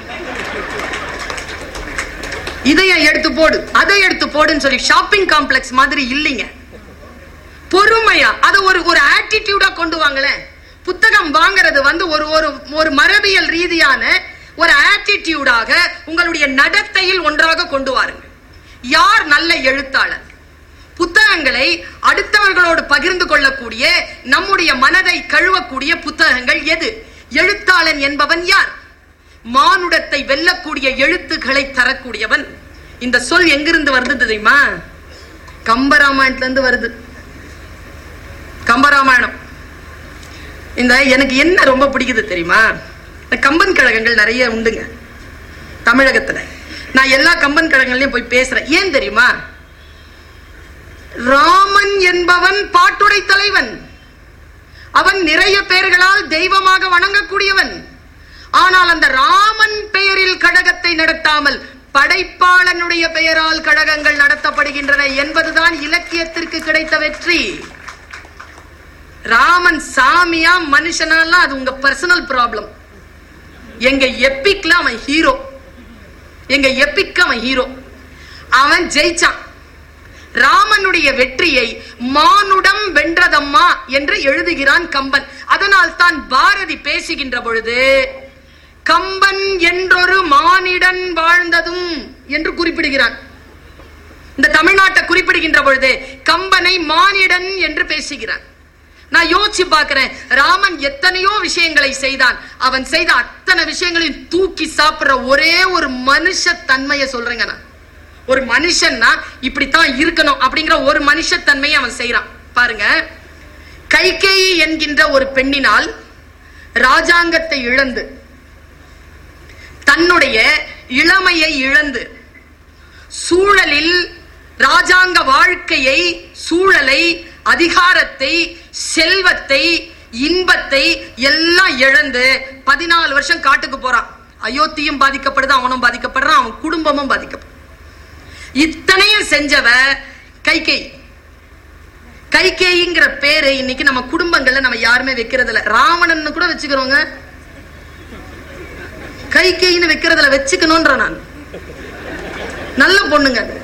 இதைய எடுத்து போடு அதை எடுத்து போடுன்னு சொல்லி ஷாப்பிங் காம்ப்ளெக்ஸ் மாதிரி இல்லைங்க பொறுமையா அத ஒரு ஒரு ஆட்டிடியூடா கொண்டு வாங்களேன் புத்தகம் வாங்குறது வந்து ஒரு ஒரு ஒரு மரபியல் ரீதியான ஒரு ஆட்டிடியூடாக உங்களுடைய நடத்தையில் ஒன்றாக கொண்டு வாருங்க யார் நல்ல எழுத்தாளர் புத்தகங்களை அடுத்தவர்களோடு பகிர்ந்து கொள்ளக்கூடிய நம்முடைய மனதை கழுவக்கூடிய புத்தகங்கள் எது எழுத்தாளன் என்பவன் யார் மானுடத்தை வெல்லக்கூடிய எழுத்துக்களை தரக்கூடியவன் இந்த சொல் எங்கிருந்து வருது தெரியுமா கம்பராமாயணத்துல இருந்து வருது கம்பராமாயணம் இந்த எனக்கு என்ன ரொம்ப பிடிக்குது தெரியுமா இந்த கம்பன் கழகங்கள் நிறைய உண்டுங்க தமிழகத்துல நான் எல்லா கம்பன் கழகங்களையும் போய் பேசுறேன் ஏன் தெரியுமா ராமன் என்பவன் பாட்டுடை தலைவன் அவன் நிறைய பெயர்களால் தெய்வமாக வணங்கக்கூடியவன் ஆனால் அந்த ராமன் பெயரில் கழகத்தை நடத்தாமல் படைப்பாளனுடைய பெயரால் கழகங்கள் நடத்தப்படுகின்றன என்பதுதான் இலக்கியத்திற்கு கிடைத்த வெற்றி ராமன் சாமியா மனுஷனாலாம் அது உங்க பர்சனல் ப்ராப்ளம் எங்க எப்பிக்ல அவன் ஹீரோ எங்க எப்பிக் அவன் ஹீரோ அவன் ஜெயிச்சான் ராமனுடைய வெற்றியை மானுடம் வென்றதம்மா என்று எழுதுகிறான் கம்பன் அதனால் தான் பாரதி பேசுகின்ற பொழுது கம்பன் என்றொரு மானிடன் வாழ்ந்ததும் என்று குறிப்பிடுகிறான் இந்த தமிழ்நாட்டை குறிப்பிடுகின்ற பொழுது கம்பனை மானிடன் என்று பேசுகிறான் நான் யோசிச்சு பார்க்கிறேன் ராமன் எத்தனையோ விஷயங்களை செய்தான் அவன் செய்த அத்தனை விஷயங்களையும் தூக்கி சாப்பிடுற ஒரே ஒரு மனுஷ தன்மையை சொல்றேங்க நான் ஒரு மனுஷன்னா இப்படித்தான் இருக்கணும் அப்படிங்கிற ஒரு மனுஷத்தன்மையை அவன் செய்யறான் பாருங்க கைகேயி என்கின்ற ஒரு பெண்ணினால் ராஜாங்கத்தை இழந்து தன்னுடைய இளமையை இழந்து சூழலில் ராஜாங்க வாழ்க்கையை சூழலை அதிகாரத்தை செல்வத்தை இன்பத்தை எல்லாம் இழந்து பதினாலு வருஷம் காட்டுக்கு போறான் அயோத்தியும் பாதிக்கப்படுது அவனும் பாதிக்கப்படுறான் அவன் குடும்பமும் பாதிக்கப்படுது இத்தனையும் செஞ்சவ கைகை கைகேயிங்கிற பேரு இன்னைக்கு நம்ம குடும்பங்கள்ல நம்ம யாருமே வைக்கிறது இல்ல ராவணன் கூட வச்சுக்கிறோங்க கைகேயின்னு வைக்கிறதுல வச்சுக்கணும்ன்ற நான் நல்ல பொண்ணுங்க அது.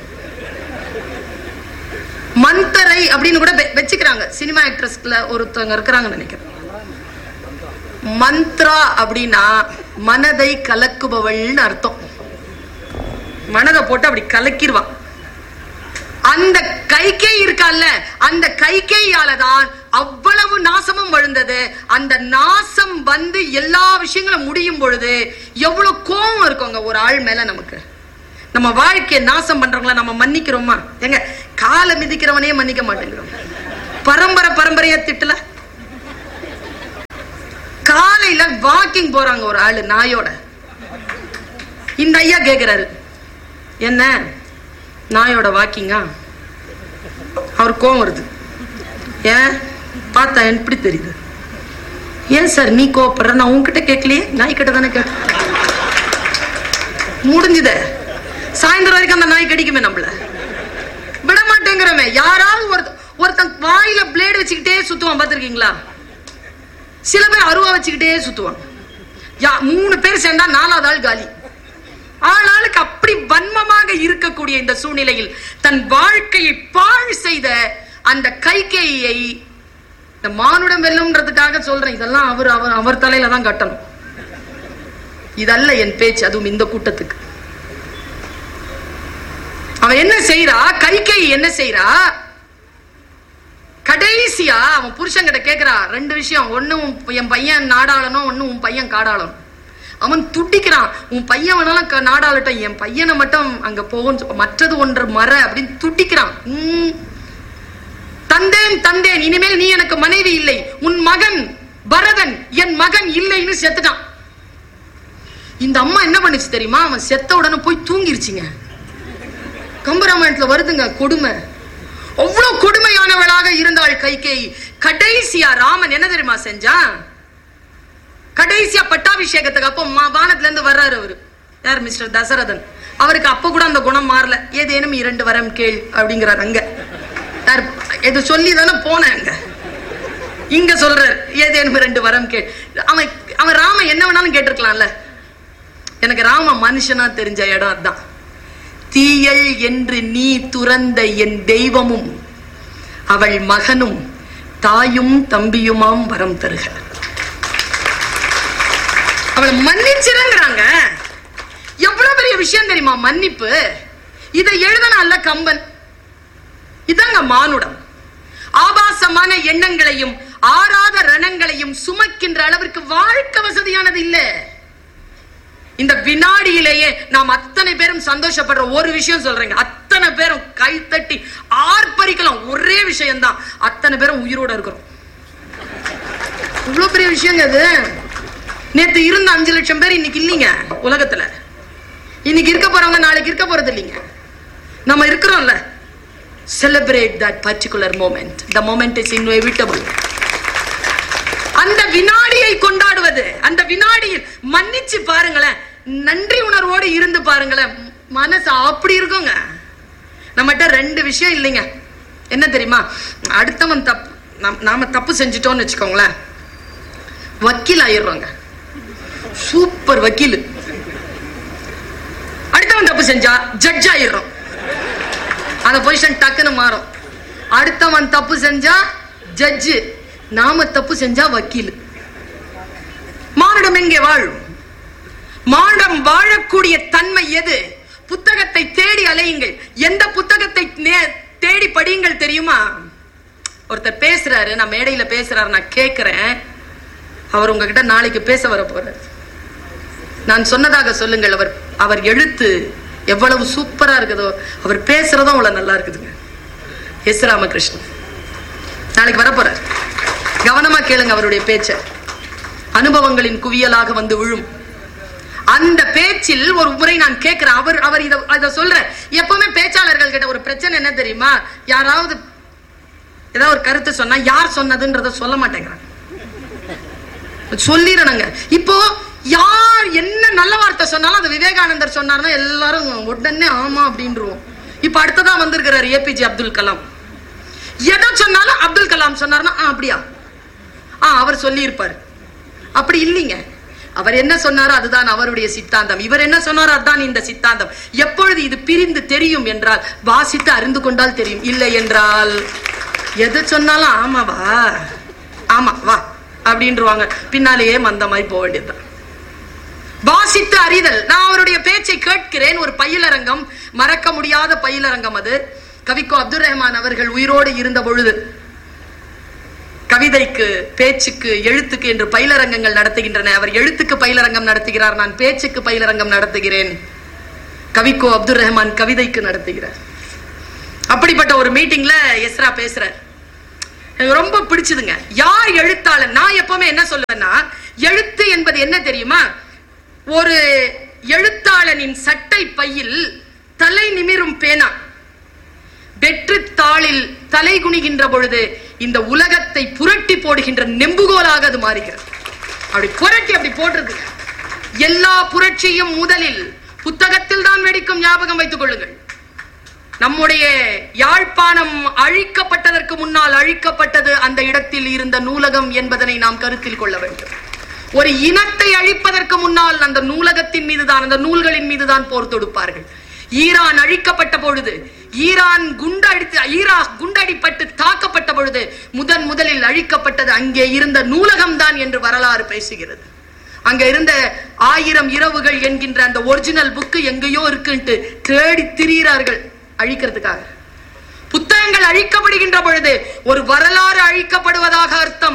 மந்தரை அப்படின்னு கூட வெ- வச்சுக்கிறாங்க சினிமா ஆக்ட்ரஸ்ல ஒருத்தவங்க இருக்கிறாங்க நினைக்கிறேன் மந்த்ரா அப்படின்னா மனதை கலக்குபவள்னு அர்த்தம் மனதை போட்டு அப்படி கலக்கிடுவா அந்த கைக்கை இருக்கால்ல அந்த கைக்கையால தான் அவ்வளவு நாசமும் விழுந்தது அந்த நாசம் வந்து எல்லா விஷயங்களும் முடியும் பொழுது எவ்வளவு கோபம் இருக்குங்க ஒரு ஆள் மேல நமக்கு நம்ம வாழ்க்கையை நாசம் பண்றவங்கள நம்ம மன்னிக்கிறோமா எங்க காலை மிதிக்கிறவனையே மன்னிக்க மாட்டேங்கிறோம் பரம்பரை பரம்பரையா திட்டல காலையில வாக்கிங் போறாங்க ஒரு ஆளு நாயோட இந்த ஐயா கேக்குறாரு என்ன நாயோட வாக்கிங்கா அவர் கோவம் வருது ஏன் பார்த்தா எப்படி தெரியுது ஏன் சார் நீ கோவப்படுற நான் உன்கிட்ட கேட்கலையே நாய்கிட்ட தானே கேட்டேன் முடிஞ்சுதே சாயந்தரம் வரைக்கும் அந்த நாய் கடிக்குமே நம்மள விட மாட்டேங்கிறமே யாராவது ஒருத்த ஒருத்தன் வாயில பிளேடு வச்சுக்கிட்டே சுத்துவான் பார்த்திருக்கீங்களா சில பேர் அருவா வச்சுக்கிட்டே சுத்துவாங்க யா மூணு பேர் சேர்ந்தா நாலாவது ஆள் காலி ஆளாளுக்கு அப்படி வன்மமாக இருக்கக்கூடிய இந்த சூழ்நிலையில் தன் வாழ்க்கையை பாழ் செய்த அந்த கைகேயை இந்த மானுடம் வெல்லும்ன்றதுக்காக சொல்றேன் இதெல்லாம் அவர் அவர் அவர் தலையில தான் கட்டணும் இதல்ல என் பேச்சு அதுவும் இந்த கூட்டத்துக்கு அவன் என்ன செய்யறா கைகை என்ன செய்யறா கடைசியா அவன் புருஷன்கிட்ட கேக்குறா ரெண்டு விஷயம் ஒண்ணு உன் என் பையன் நாடாளனும் ஒண்ணு உன் பையன் காடாளனும் அவன் துடிக்கிறான் உன் பையன் வேணாலும் க- நாடாளட்டும் என் பையனை மட்டும் அங்க போகும் மற்றது ஒன்று மற அப்படின்னு துடிக்கிறான் உம். தந்தேன் தந்தேன் இனிமேல் நீ எனக்கு மனைவி இல்லை உன் மகன் பரதன் என் மகன் இல்லைன்னு செத்துட்டான் இந்த அம்மா என்ன பண்ணுச்சு தெரியுமா அவன் செத்த உடனே போய் தூங்கிருச்சுங்க கம்பராமாயணத்துல வருதுங்க கொடுமை அவ்வளவு கொடுமையானவளாக இருந்தாள் கைகேயி கடைசியா ராமன் என்ன தெரியுமா செஞ்சான் கடைசியா பட்டாபிஷேகத்துக்கு அப்போ மா- வானத்துல இருந்து வர்றாரு அவரு யார் மிஸ்டர் தசரதன் அவருக்கு அப்ப கூட அந்த குணம் மாறல ஏதேனும் இரண்டு வரம் கேள் அப்படிங்கிறார் அங்க இது சொல்லி தானே போனேன் அங்க இங்க சொல்றார் ஏதேனும் ரெண்டு வரம் கே அவன் அவன் ராம என்ன வேணாலும் கேட்டிருக்கலாம்ல எனக்கு ராம மனுஷனா தெரிஞ்ச இடம் அதான் தீயல் என்று நீ துறந்த என் தெய்வமும் அவள் மகனும் தாயும் தம்பியுமாம் வரம் தருக அவளை மன்னிச்சிருங்கிறாங்க எவ்வளவு பெரிய விஷயம் தெரியுமா மன்னிப்பு இதை எழுதனால கம்பன் இதாங்க மானுடம் ஆபாசமான எண்ணங்களையும் ஆறாத ரணங்களையும் சுமக்கின்ற அளவிற்கு வாழ்க்கை வசதியானது இல்ல இந்த வினாடியிலேயே நாம் அத்தனை பேரும் சந்தோஷப்படுற ஒரு விஷயம் சொல்றேங்க அத்தனை பேரும் கைத்தட்டி ஆர்ப்பரிக்கலாம் ஒரே விஷயம்தான் அத்தனை பேரும் உயிரோட இருக்கிறோம் இவ்வளவு பெரிய விஷயங்க அது நேத்து இருந்த அஞ்சு லட்சம் பேர் இன்னைக்கு இல்லைங்க உலகத்துல இன்னைக்கு இருக்க போறவங்க நாளைக்கு இருக்க போறது இல்லைங்க நம்ம இருக்கிறோம்ல celebrate that particular moment the moment is inevitable அந்த வினாடியை கொண்டாடுவது அந்த வினாடியில் மன்னிச்சு பாருங்களேன் நன்றி உணர்வோடு இருந்து பாருங்களேன் மனசு அப்படி இருக்குங்க நம்மகிட்ட ரெண்டு விஷயம் இல்லைங்க என்ன தெரியுமா அடுத்தவன் தப்பு நாம்- நாம தப்பு செஞ்சுட்டோம்னு வச்சுக்கோங்களேன் வக்கீல் ஆயிடுறோங்க சூப்பர் வக்கீல் அடுத்தவன் தப்பு செஞ்சா ஜட்ஜ் ஆயிடுறோம் அந்த பொசிஷன் டக்குன்னு மாறும் அடுத்தவன் தப்பு செஞ்சா ஜட்ஜு நாம தப்பு செஞ்சா வக்கீல் மானிடம் எங்கே வாழும் மானிடம் வாழக்கூடிய தன்மை எது புத்தகத்தை தேடி அலையுங்கள் எந்த புத்தகத்தை நே- தேடி படியுங்கள் தெரியுமா ஒருத்தர் பேசுறாரு நான் மேடையில பேசுறாரு நான் கேட்கிறேன் அவர் உங்ககிட்ட நாளைக்கு பேச வர போறாரு நான் சொன்னதாக சொல்லுங்கள் அவர் அவர் எழுத்து எவ்வளவு சூப்பரா இருக்குதோ அவர் பேசுறதும் அவ்வளவு நல்லா இருக்குதுங்க எஸ் ராமகிருஷ்ணன் நாளைக்கு வரப்போறார் கவனமா கேளுங்க அவருடைய பேச்ச அனுபவங்களின் குவியலாக வந்து விழும் அந்த பேச்சில் ஒரு முறை நான் கேட்கிறேன் அவர் அவர் இத இத சொல்ற எப்பவுமே பேச்சாளர்கள் கிட்ட ஒரு பிரச்சனை என்ன தெரியுமா யாராவது ஏதாவது ஒரு கருத்து சொன்னா யார் சொன்னதுன்றத சொல்ல மாட்டேங்கிறாங்க சொல்லிடணுங்க இப்போ யார் என்ன நல்ல வார்த்தை சொன்னாலும் அது விவேகானந்தர் சொன்னார்னா எல்லாரும் உடனே ஆமா அப்படின்றோம் இப்ப அடுத்ததா வந்திருக்கிறார் ஏபிஜே அப்துல் கலாம் எதை சொன்னாலும் அப்துல் கலாம் சொன்னார்னா ஆ, அப்படியா ஆ அவர் சொல்லி இருப்பாரு அப்படி இல்லைங்க அவர் என்ன சொன்னாரோ அதுதான் அவருடைய சித்தாந்தம் இவர் என்ன சொன்னாரோ அதுதான் இந்த சித்தாந்தம் எப்பொழுது இது பிரிந்து தெரியும் என்றால் வாசித்து அறிந்து கொண்டால் தெரியும் இல்லை என்றால் எது சொன்னாலும் ஆமாவா ஆமா வா அப்படின்றவாங்க பின்னாலேயே மந்தமாய் போக வேண்டியதுதான் வாசித்து அறிதல் நான் அவருடைய பேச்சை கேட்கிறேன் ஒரு பயிலரங்கம் மறக்க முடியாத பயிலரங்கம் அது கவிக்கோ அப்துல் ரஹ்மான் அவர்கள் உயிரோடு இருந்த பொழுது கவிதைக்கு பேச்சுக்கு எழுத்துக்கு என்று பயிலரங்கங்கள் நடத்துகின்றன அவர் எழுத்துக்கு பயிலரங்கம் நடத்துகிறார் நான் பேச்சுக்கு பயிலரங்கம் நடத்துகிறேன் கவிக்கோ அப்துல் ரஹ்மான் கவிதைக்கு நடத்துகிறார் அப்படிப்பட்ட ஒரு மீட்டிங்ல எஸ்ரா பேசுறார் எனக்கு ரொம்ப பிடிச்சதுங்க யார் எழுத்தாளர் நான் எப்பவுமே என்ன சொல்லுவேன்னா எழுத்து என்பது என்ன தெரியுமா ஒரு எழுத்தாளனின் சட்டை பையில் தலை நிமிரும் பேனா வெற்று தாளில் தலை குனிகின்ற பொழுது இந்த உலகத்தை புரட்டி போடுகின்ற நெம்புகோலாக அது மாறுகிறது அப்படி புரட்டி அப்படி போடுறது எல்லா புரட்சியும் முதலில் புத்தகத்தில் தான் வெடிக்கும் ஞாபகம் வைத்துக் கொள்ளுங்கள் நம்முடைய யாழ்ப்பாணம் அழிக்கப்பட்டதற்கு முன்னால் அழிக்கப்பட்டது அந்த இடத்தில் இருந்த நூலகம் என்பதனை நாம் கருத்தில் கொள்ள வேண்டும் ஒரு இனத்தை அழிப்பதற்கு முன்னால் அந்த நூலகத்தின் மீதுதான் அந்த நூல்களின் மீதுதான் போர் தொடுப்பார்கள் ஈரான் அழிக்கப்பட்ட பொழுது ஈரான் குண்டடித்து ஈரா குண்டடிப்பட்டு தாக்கப்பட்ட பொழுது முதன் முதலில் அழிக்கப்பட்டது அங்கே இருந்த நூலகம் தான் என்று வரலாறு பேசுகிறது அங்க இருந்த ஆயிரம் இரவுகள் என்கின்ற அந்த ஒரிஜினல் புக்கு எங்கேயோ இருக்குன்ட்டு தேடி திரிகிறார்கள் அழிக்கிறதுக்காக புத்தகங்கள் அழிக்கப்படுகின்ற பொழுது ஒரு வரலாறு அழிக்கப்படுவதாக அர்த்தம்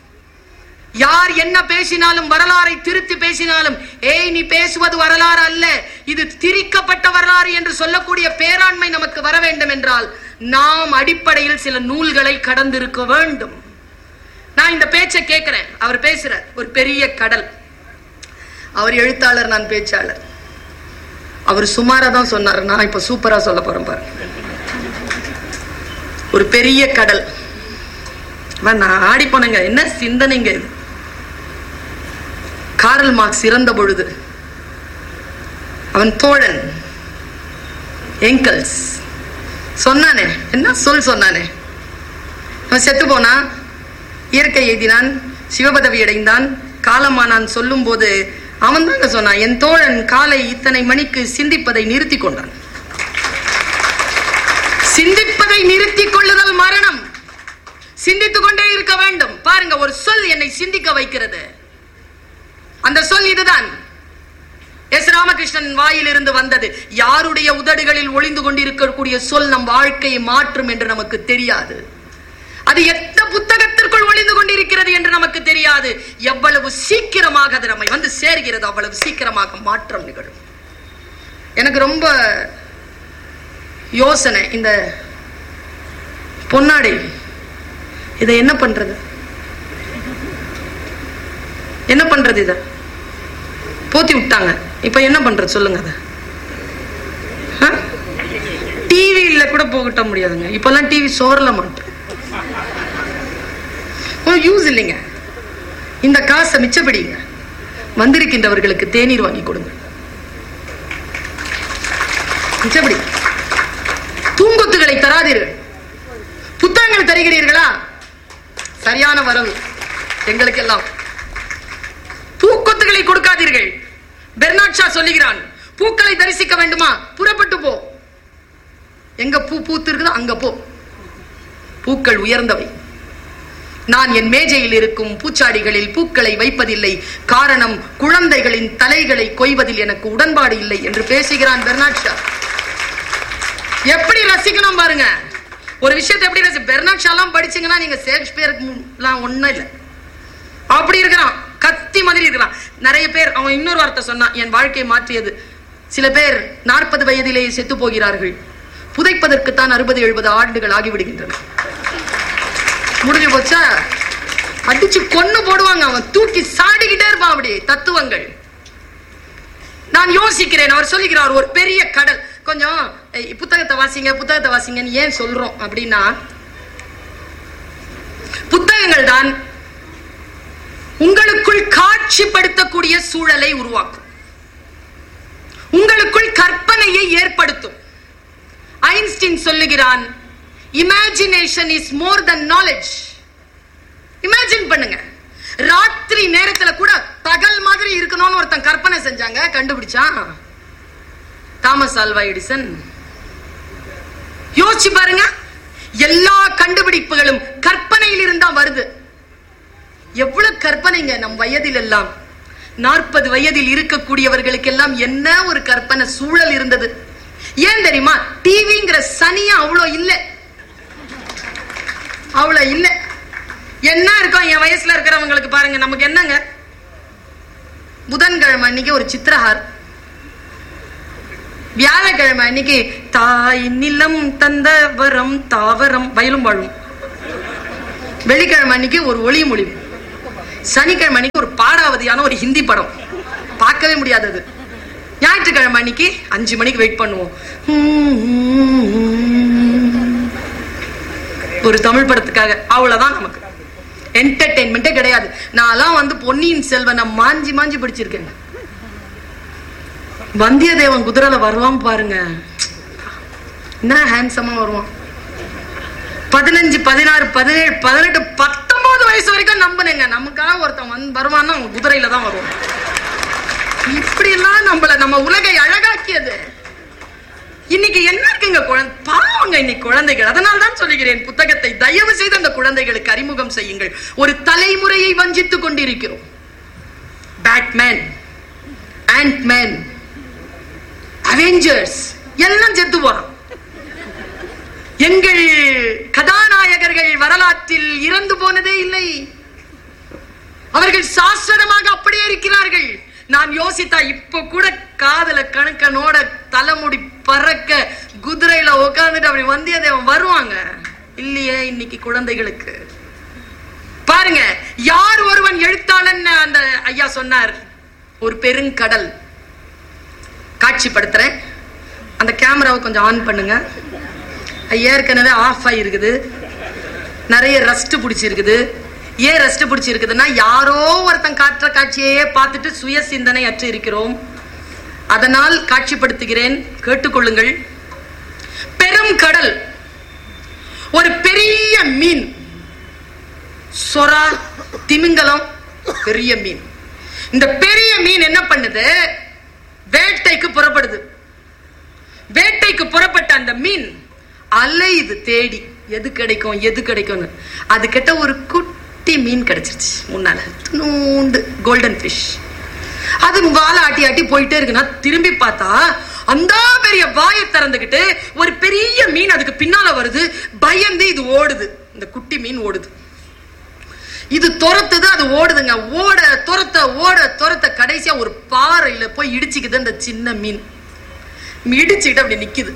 யார் என்ன பேசினாலும் வரலாறை திருத்தி பேசினாலும் ஏய் நீ பேசுவது வரலாறு அல்ல இது திரிக்கப்பட்ட வரலாறு என்று சொல்லக்கூடிய பேராண்மை நமக்கு வர வேண்டும் என்றால் நாம் அடிப்படையில் சில நூல்களை கடந்திருக்க வேண்டும் நான் இந்த பேச்சை கேட்கிறேன் அவர் பேசுறார் ஒரு பெரிய கடல் அவர் எழுத்தாளர் நான் பேச்சாளர் அவர் சுமாரா தான் சொன்னார் நான் இப்ப சூப்பரா சொல்ல போறேன் பாரு ஒரு பெரிய கடல் அம்மா, நான் ஆடி போனேங்க என்ன சிந்தனைங்க இது காரல் மார்க்ஸ் இறந்த பொழுது அவன் தோழன் எங்கல்ஸ் சொன்னானே என்ன சொல் சொன்னானே அவன் செத்து போனா இயற்கை எய்தினான் சிவபதவி அடைந்தான் காலமானான் சொல்லும் போது அவன் தாங்க சொன்னான் என் தோழன் காலை இத்தனை மணிக்கு சிந்திப்பதை நிறுத்தி கொண்டான் சிந்திப்பதை நிறுத்திக் கொள்ளுதல் மரணம் சிந்தித்துக் கொண்டே இருக்க வேண்டும் பாருங்க ஒரு சொல் என்னை சிந்திக்க வைக்கிறது அந்த சொல் இதுதான் எஸ் ராமகிருஷ்ணன் வாயிலிருந்து வந்தது யாருடைய உதடுகளில் ஒளிந்து கொண்டிருக்கக்கூடிய சொல் நம் வாழ்க்கையை மாற்றும் என்று நமக்கு தெரியாது அது எந்த புத்தகத்திற்குள் ஒளிந்து கொண்டிருக்கிறது என்று நமக்கு தெரியாது எவ்வளவு சீக்கிரமாக அது நம்மை வந்து சேர்கிறது அவ்வளவு சீக்கிரமாக மாற்றம் நிகழும் எனக்கு ரொம்ப யோசனை இந்த பொன்னாடை இதை என்ன பண்றது என்ன பண்றது இத போத்தி விட்டாங்க இப்ப என்ன பண்றது சொல்லுங்க அத டிவியில கூட போகட்ட முடியாதுங்க இப்பெல்லாம் டிவி சோர்ல மாட்டோம் யூஸ் இல்லைங்க இந்த காசை மிச்சப்படிங்க வந்திருக்கின்றவர்களுக்கு தேநீர் வாங்கி கொடுங்க மிச்சப்படி பூங்கொத்துகளை தராதீர்கள் புத்தகங்கள் தருகிறீர்களா சரியான வரவு எங்களுக்கு எல்லாம் பூக்கொத்துகளை கொடுக்காதீர்கள் பெர்னாட் ஷா சொல்லுகிறான் பூக்களை தரிசிக்க வேண்டுமா புறப்பட்டு போ எங்க பூ பூத்து இருக்குதோ அங்க போ பூக்கள் உயர்ந்தவை நான் என் மேஜையில் இருக்கும் பூச்சாடிகளில் பூக்களை வைப்பதில்லை காரணம் குழந்தைகளின் தலைகளை கொய்வதில் எனக்கு உடன்பாடு இல்லை என்று பேசுகிறான் பெர்னாட் ஷா எப்படி ரசிக்கணும் பாருங்க ஒரு விஷயத்தை எப்படி ரசி பெர்னாட் ஷாலாம் படிச்சீங்கன்னா நீங்க ஷேக்ஸ்பியர்லாம் ஒண்ணும் இல்லை அப்படி இருக்கிறான் கத்தி மாதிரி இருக்கிறான் நிறைய பேர் அவன் இன்னொரு வார்த்தை சொன்னான் என் வாழ்க்கையை மாற்றியது சில பேர் நாற்பது வயதிலேயே செத்து போகிறார்கள் புதைப்பதற்குத்தான் அறுபது எழுபது ஆண்டுகள் ஆகிவிடுகின்றன முடிஞ்சு போச்சா அடிச்சு கொன்னு போடுவாங்க அவன் தூக்கி சாடிக்கிட்டே இருப்பான் அப்படி தத்துவங்கள் நான் யோசிக்கிறேன் அவர் சொல்லுகிறார் ஒரு பெரிய கடல் கொஞ்சம் ஏய், புத்தகத்தை வாசிங்க புத்தகத்தை வாசிங்கன்னு ஏன் சொல்றோம் அப்படின்னா புத்தகங்கள் தான் உங்களுக்குள் காட்சிப்படுத்தக்கூடிய சூழலை உருவாக்கும் உங்களுக்குள் கற்பனையை ஏற்படுத்தும் ஐன்ஸ்டீன் சொல்லுகிறான் imagination is more than knowledge imagine பண்ணுங்க ராத்திரி நேரத்துல கூட பகல் மாதிரி இருக்கணும்னு ஒருத்தன் கற்பனை செஞ்சாங்க கண்டுபிடிச்சான் தாமஸ் ஆல்வா எடிசன் யோசிச்சு பாருங்க எல்லா கண்டுபிடிப்புகளும் கற்பனையில் இருந்தா வருது எவ்வளவு கற்பனைங்க நம் வயதில் எல்லாம் நாற்பது வயதில் இருக்கக்கூடியவர்களுக்கு எல்லாம் என்ன ஒரு கற்பனை சூழல் இருந்தது ஏன் தெரியுமா டிவிங்கிற சனியா அவ்வளோ இல்ல அவ்வளோ இல்ல என்ன இருக்கும் என் வயசுல இருக்கிறவங்களுக்கு பாருங்க நமக்கு என்னங்க புதன்கிழமை அன்னைக்கு ஒரு சித்திரஹார் வியாழக்கிழமை அன்னைக்கு தாய் நிலம் தந்த வரம் தாவரம் வயலும் வாழும் வெள்ளிக்கிழமை அன்னைக்கு ஒரு ஒளி மொழி சனிக்கிழமை அன்னைக்கு ஒரு பாடாவதியான ஒரு ஹிந்தி படம் பார்க்கவே முடியாதது ஞாயிற்றுக்கிழமை அன்னைக்கு அஞ்சு மணிக்கு வெயிட் பண்ணுவோம் ஒரு தமிழ் படத்துக்காக அவ்வளவுதான் நமக்கு என்டர்டெயின்மெண்ட்டே கிடையாது நான்லாம் வந்து பொன்னியின் செல்வனை மாஞ்சி மாஞ்சி படிச்சிருக்கேன் வந்தியத்தேவன் குதிரையில வருவான் பாருங்க என்ன ஹேண்ட்ஸமா வருவான் பதினஞ்சு பதினாறு பதினேழு பதினெட்டு பத்தொன்பது வயசு வரைக்கும் நம்பினேங்க நமக்காக ஒருத்தன் வந்து வருவான்னா அவன் குதிரையில தான் வருவான் இப்படி எல்லாம் நம்மள நம்ம உலகை அழகாக்கியது இன்னைக்கு என்ன இருக்குங்க குழந்தை பாவங்க இன்னைக்கு குழந்தைகள் அதனால தான் சொல்லுகிறேன் புத்தகத்தை தயவு செய்து அந்த குழந்தைகளுக்கு அறிமுகம் செய்யுங்கள் ஒரு தலைமுறையை வஞ்சித்துக் கொண்டிருக்கிறோம் பேட்மேன் ஆண்ட்மேன் அவெஞ்சர்ஸ் எல்லாம் செத்து போறான் எங்கள் கதாநாயகர்கள் வரலாற்றில் இறந்து போனதே இல்லை அவர்கள் சாஸ்வதமாக அப்படியே இருக்கிறார்கள் நான் யோசித்தா இப்ப கூட காதல கணக்கனோட தலைமுடி பறக்க குதிரையில உட்கார்ந்துட்டு அப்படி வந்தியத்தேவன் வருவாங்க இல்லையே இன்னைக்கு குழந்தைகளுக்கு பாருங்க யார் ஒருவன் எழுத்தாளன் அந்த ஐயா சொன்னார் ஒரு பெருங்கடல் காட்சிப்படுத்துறேன் அந்த கேமராவை கொஞ்சம் ஆன் பண்ணுங்க ஏற்கனவே ஆஃப் ஆகிருக்குது நிறைய ரஸ்ட் பிடிச்சிருக்குது ஏன் ரெஸ்ட் பிடிச்சிருக்குதுன்னா யாரோ ஒருத்தன் காட்டுற காட்சியையே பார்த்துட்டு சுய சிந்தனை அற்று இருக்கிறோம் அதனால் காட்சிப்படுத்துகிறேன் கேட்டுக்கொள்ளுங்கள் பெரும் கடல் ஒரு பெரிய மீன் சொரா திமிங்கலம் பெரிய மீன் இந்த பெரிய மீன் என்ன பண்ணுது வேட்டைக்கு புறப்படுது வேட்டைக்கு புறப்பட்ட அந்த மீன் அலையுது தேடி எது கிடைக்கும் எது கிடைக்கும்னு அது கிட்ட ஒரு குட்டி மீன் கிடைச்சிருச்சு முன்னால நூண்டு கோல்டன் ஃபிஷ் அது வாழை ஆட்டி ஆட்டி போயிட்டே இருக்குன்னா திரும்பி பார்த்தா அந்த பெரிய வாயை திறந்துகிட்டு ஒரு பெரிய மீன் அதுக்கு பின்னால வருது பயந்து இது ஓடுது இந்த குட்டி மீன் ஓடுது இது துரத்துது அது ஓடுதுங்க ஓட துரத்த ஓட துரத்த கடைசியா ஒரு பாறையில போய் இடிச்சுக்குது அந்த சின்ன மீன் இடிச்சுக்கிட்டு அப்படி நிக்குது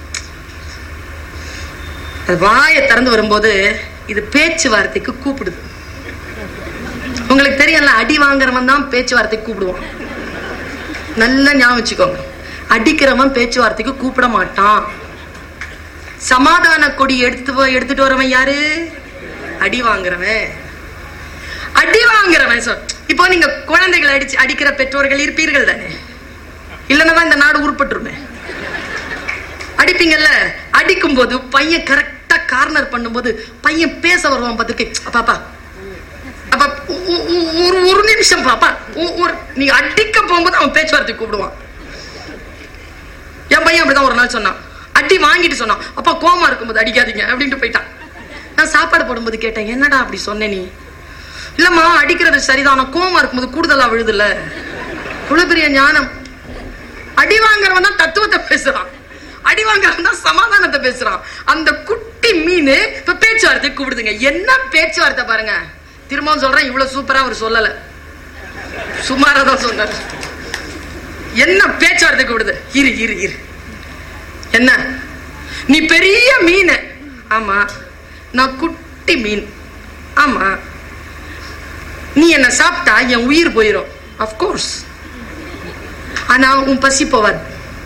அது வாயை திறந்து வரும்போது இது பேச்சுவார்த்தைக்கு கூப்பிடுது உங்களுக்கு தெரியல அடி வாங்குறவன் தான் பேச்சுவார்த்தைக்கு கூப்பிடுவான் நல்லா ஞாபகம் வச்சுக்கோங்க அடிக்கிறவன் பேச்சுவார்த்தைக்கு கூப்பிட மாட்டான் சமாதான கொடி எடுத்து போய் எடுத்துட்டு வரவன் யாரு அடி வாங்குறவன் அடி வாங்குறவன் சொல் இப்போ நீங்க குழந்தைகளை அடிச்சு அடிக்கிற பெற்றோர்கள் இருப்பீர்கள் தானே இல்லைன்னா தான் இந்த நாடு உருப்பட்டுருமே அடிப்பீங்கல்ல அடிக்கும் போது பையன் கரெக்டா கார்னர் பண்ணும்போது பையன் பேச வருவான் பார்த்துருக்கு பாப்பா அப்ப ஒ- ஒ- ஒ- ஒரு ஒரு நிமிஷம் பாப்பா ஒ- ஒரு நீ அடிக்க போகும்போது அவன் பேச்சுவார்த்தை கூப்பிடுவான் என் பையன் அப்படிதான் ஒரு நாள் சொன்னான் அடி வாங்கிட்டு சொன்னான் அப்பா கோமா இருக்கும்போது அடிக்காதீங்க அப்படின்ட்டு போயிட்டான் நான் சாப்பாடு போடும்போது கேட்டேன் என்னடா அப்படி சொன்ன நீ இல்லம்மா அடிக்கிறது சரிதான் ஆனா கோமா இருக்கும்போது கூடுதலா விழுதுல இவ்வளவு பெரிய ஞானம் அடி வாங்குறவன் தான் தத்துவத்தை பேசுறான் அடி வாங்குறவன் தான் சமாதானத்தை பேசுறான் அந்த குட்டி மீன் இப்ப பேச்சுவார்த்தை கூப்பிடுதுங்க என்ன பேச்சுவார்த்தை பாருங்க திரும்பவும் சொல்றேன் இவ்வளவு சூப்பரா அவர் சொல்லல சுமாரா தான் சொன்னார் என்ன பேச்சுவார்த்தை கூப்பிடுது இரு இரு இரு என்ன நீ பெரிய மீன் ஆமா நான் குட்டி மீன் ஆமா நீ என்ன சாப்பிட்டா என் உயிர் போயிடும் அஃப்கோர்ஸ் ஆனா உன் பசி போவாது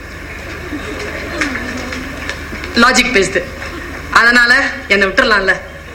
லாஜிக் பேசுது அதனால என்னை விட்டுறலாம்ல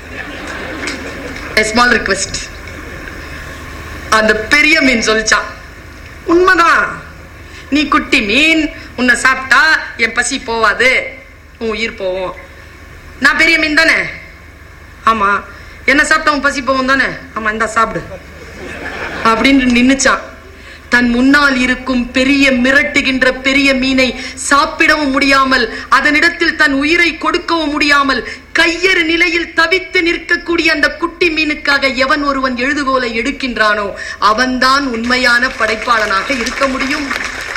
ஸ்மால் ரிக்வெஸ்ட் அந்த பெரிய மீன் சொல்லிச்சான் உண்மைதான் நீ குட்டி மீன் உன்னை சாப்பிட்டா என் பசி போவாது உன் உயிர் போவோம் நான் பெரிய மீன் தானே ஆமா என்ன சாப்பிட்டா உன் பசி போவோம் தானே ஆமா இந்தா சாப்பிடு அப்படின்னு நின்னுச்சான் தன் முன்னால் இருக்கும் பெரிய மிரட்டுகின்ற பெரிய மீனை சாப்பிடவும் முடியாமல் அதனிடத்தில் தன் உயிரை கொடுக்கவும் முடியாமல் கையறு நிலையில் தவித்து நிற்கக்கூடிய அந்த குட்டி மீனுக்காக எவன் ஒருவன் எழுதுகோலை எடுக்கின்றானோ அவன்தான் உண்மையான படைப்பாளனாக இருக்க முடியும்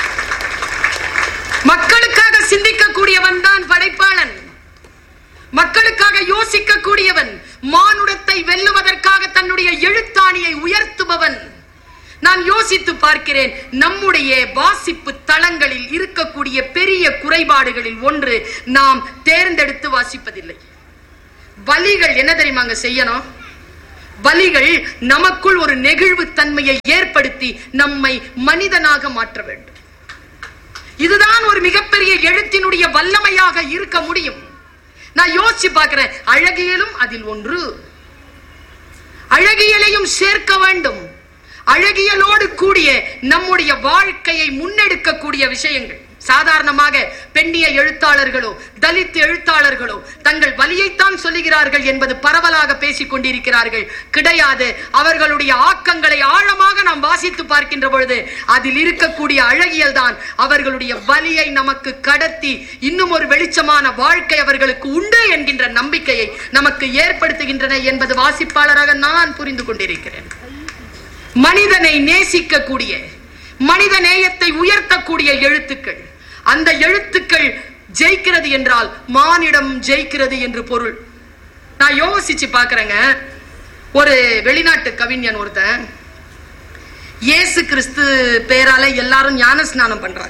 மக்களுக்காக சிந்திக்கக்கூடியவன் தான் படைப்பாளன் மக்களுக்காக யோசிக்க கூடியவன் மானுடத்தை வெல்லுவதற்காக தன்னுடைய எழுத்தாணியை உயர்த்துபவன் நான் யோசித்து பார்க்கிறேன் நம்முடைய வாசிப்பு தளங்களில் இருக்கக்கூடிய பெரிய குறைபாடுகளில் ஒன்று நாம் தேர்ந்தெடுத்து வாசிப்பதில்லை பலிகள் என்ன தெரியுமாங்க செய்யணும் பலிகள் நமக்குள் ஒரு நெகிழ்வு தன்மையை ஏற்படுத்தி நம்மை மனிதனாக மாற்ற வேண்டும் இதுதான் ஒரு மிகப்பெரிய எழுத்தினுடைய வல்லமையாக இருக்க முடியும் நான் யோசிச்சு பார்க்கிறேன் அழகியலும் அதில் ஒன்று அழகியலையும் சேர்க்க வேண்டும் அழகியலோடு கூடிய நம்முடைய வாழ்க்கையை முன்னெடுக்கக்கூடிய விஷயங்கள் சாதாரணமாக பெண்ணிய எழுத்தாளர்களோ தலித் எழுத்தாளர்களோ தங்கள் வலியைத்தான் சொல்லுகிறார்கள் என்பது பரவலாக பேசிக் கொண்டிருக்கிறார்கள் கிடையாது அவர்களுடைய ஆக்கங்களை ஆழமாக நாம் வாசித்து பார்க்கின்ற பொழுது அதில் இருக்கக்கூடிய அழகியல் தான் அவர்களுடைய வலியை நமக்கு கடத்தி இன்னும் ஒரு வெளிச்சமான வாழ்க்கை அவர்களுக்கு உண்டு என்கின்ற நம்பிக்கையை நமக்கு ஏற்படுத்துகின்றன என்பது வாசிப்பாளராக நான் புரிந்து கொண்டிருக்கிறேன் மனிதனை நேசிக்கக்கூடிய மனித நேயத்தை உயர்த்தக்கூடிய எழுத்துக்கள் அந்த எழுத்துக்கள் ஜெயிக்கிறது என்றால் மானிடம் ஜெயிக்கிறது என்று பொருள் நான் யோசிச்சு பார்க்கறேங்க ஒரு வெளிநாட்டு கவிஞன் ஒருத்தன் இயேசு கிறிஸ்து பேரால எல்லாரும் ஞான ஸ்நானம் பண்றாங்க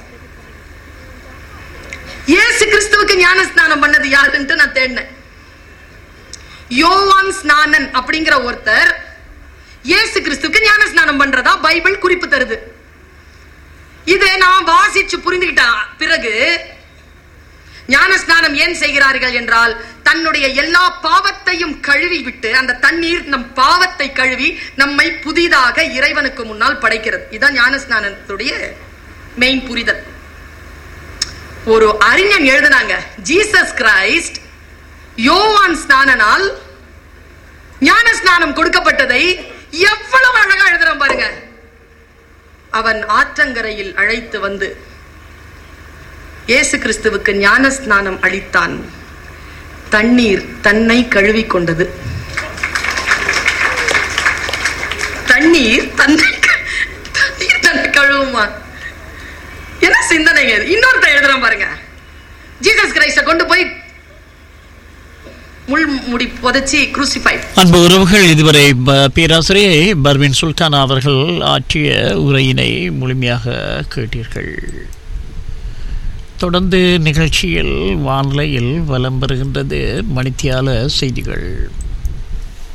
இயேசு கிறிஸ்துவுக்கு ஞான ஸ்நானம் பண்ணது யாருன்ட்டு நான் தேடினேன் யோவான் ஸ்நானன் அப்படிங்கிற ஒருத்தர் இயேசு கிறிஸ்துவுக்கு ஞான ஸ்நானம் பண்றதா பைபிள் குறிப்பு தருது இதை நான் வாசிச்சு புரிந்துகிட்ட பிறகு ஞான ஸ்நானம் ஏன் செய்கிறார்கள் என்றால் தன்னுடைய எல்லா பாவத்தையும் கழுவி விட்டு அந்த தண்ணீர் நம் பாவத்தை கழுவி நம்மை புதிதாக இறைவனுக்கு முன்னால் படைக்கிறது இதுதான் ஞான ஸ்நானத்துடைய மெயின் புரிதல் ஒரு அறிஞன் எழுதினாங்க ஜீசஸ் கிரைஸ்ட் யோவான் ஸ்நானனால் ஞான ஸ்நானம் கொடுக்கப்பட்டதை எவ்வளவு அழகா எழுதுறான் பாருங்க அவன் ஆற்றங்கரையில் அழைத்து வந்து இயேசு கிறிஸ்துவுக்கு ஞான ஸ்நானம் அளித்தான் தண்ணீர் தன்னை கழுவி கொண்டது தண்ணீர் தன்னை க- தண்ணீர் தன்னை கழுவுமா என்ன சிந்தனைங்க இது? இன்னொருத்தன் எழுதுறான் பாருங்க ஜீசஸ் கிரைஸ்ட கொண்டு போய் முள் முடி புதைச்சி குரூசிஃபை அன்பு உறவுகள் இதுவரை ப- பேராசிரியை பர்வின் சுல்தானா அவர்கள் ஆற்றிய உரையினை முழுமையாக கேட்டீர்கள் தொடர்ந்து நிகழ்ச்சியில் வானிலையில் வலம் பெறுகின்றது மணித்தியால செய்திகள்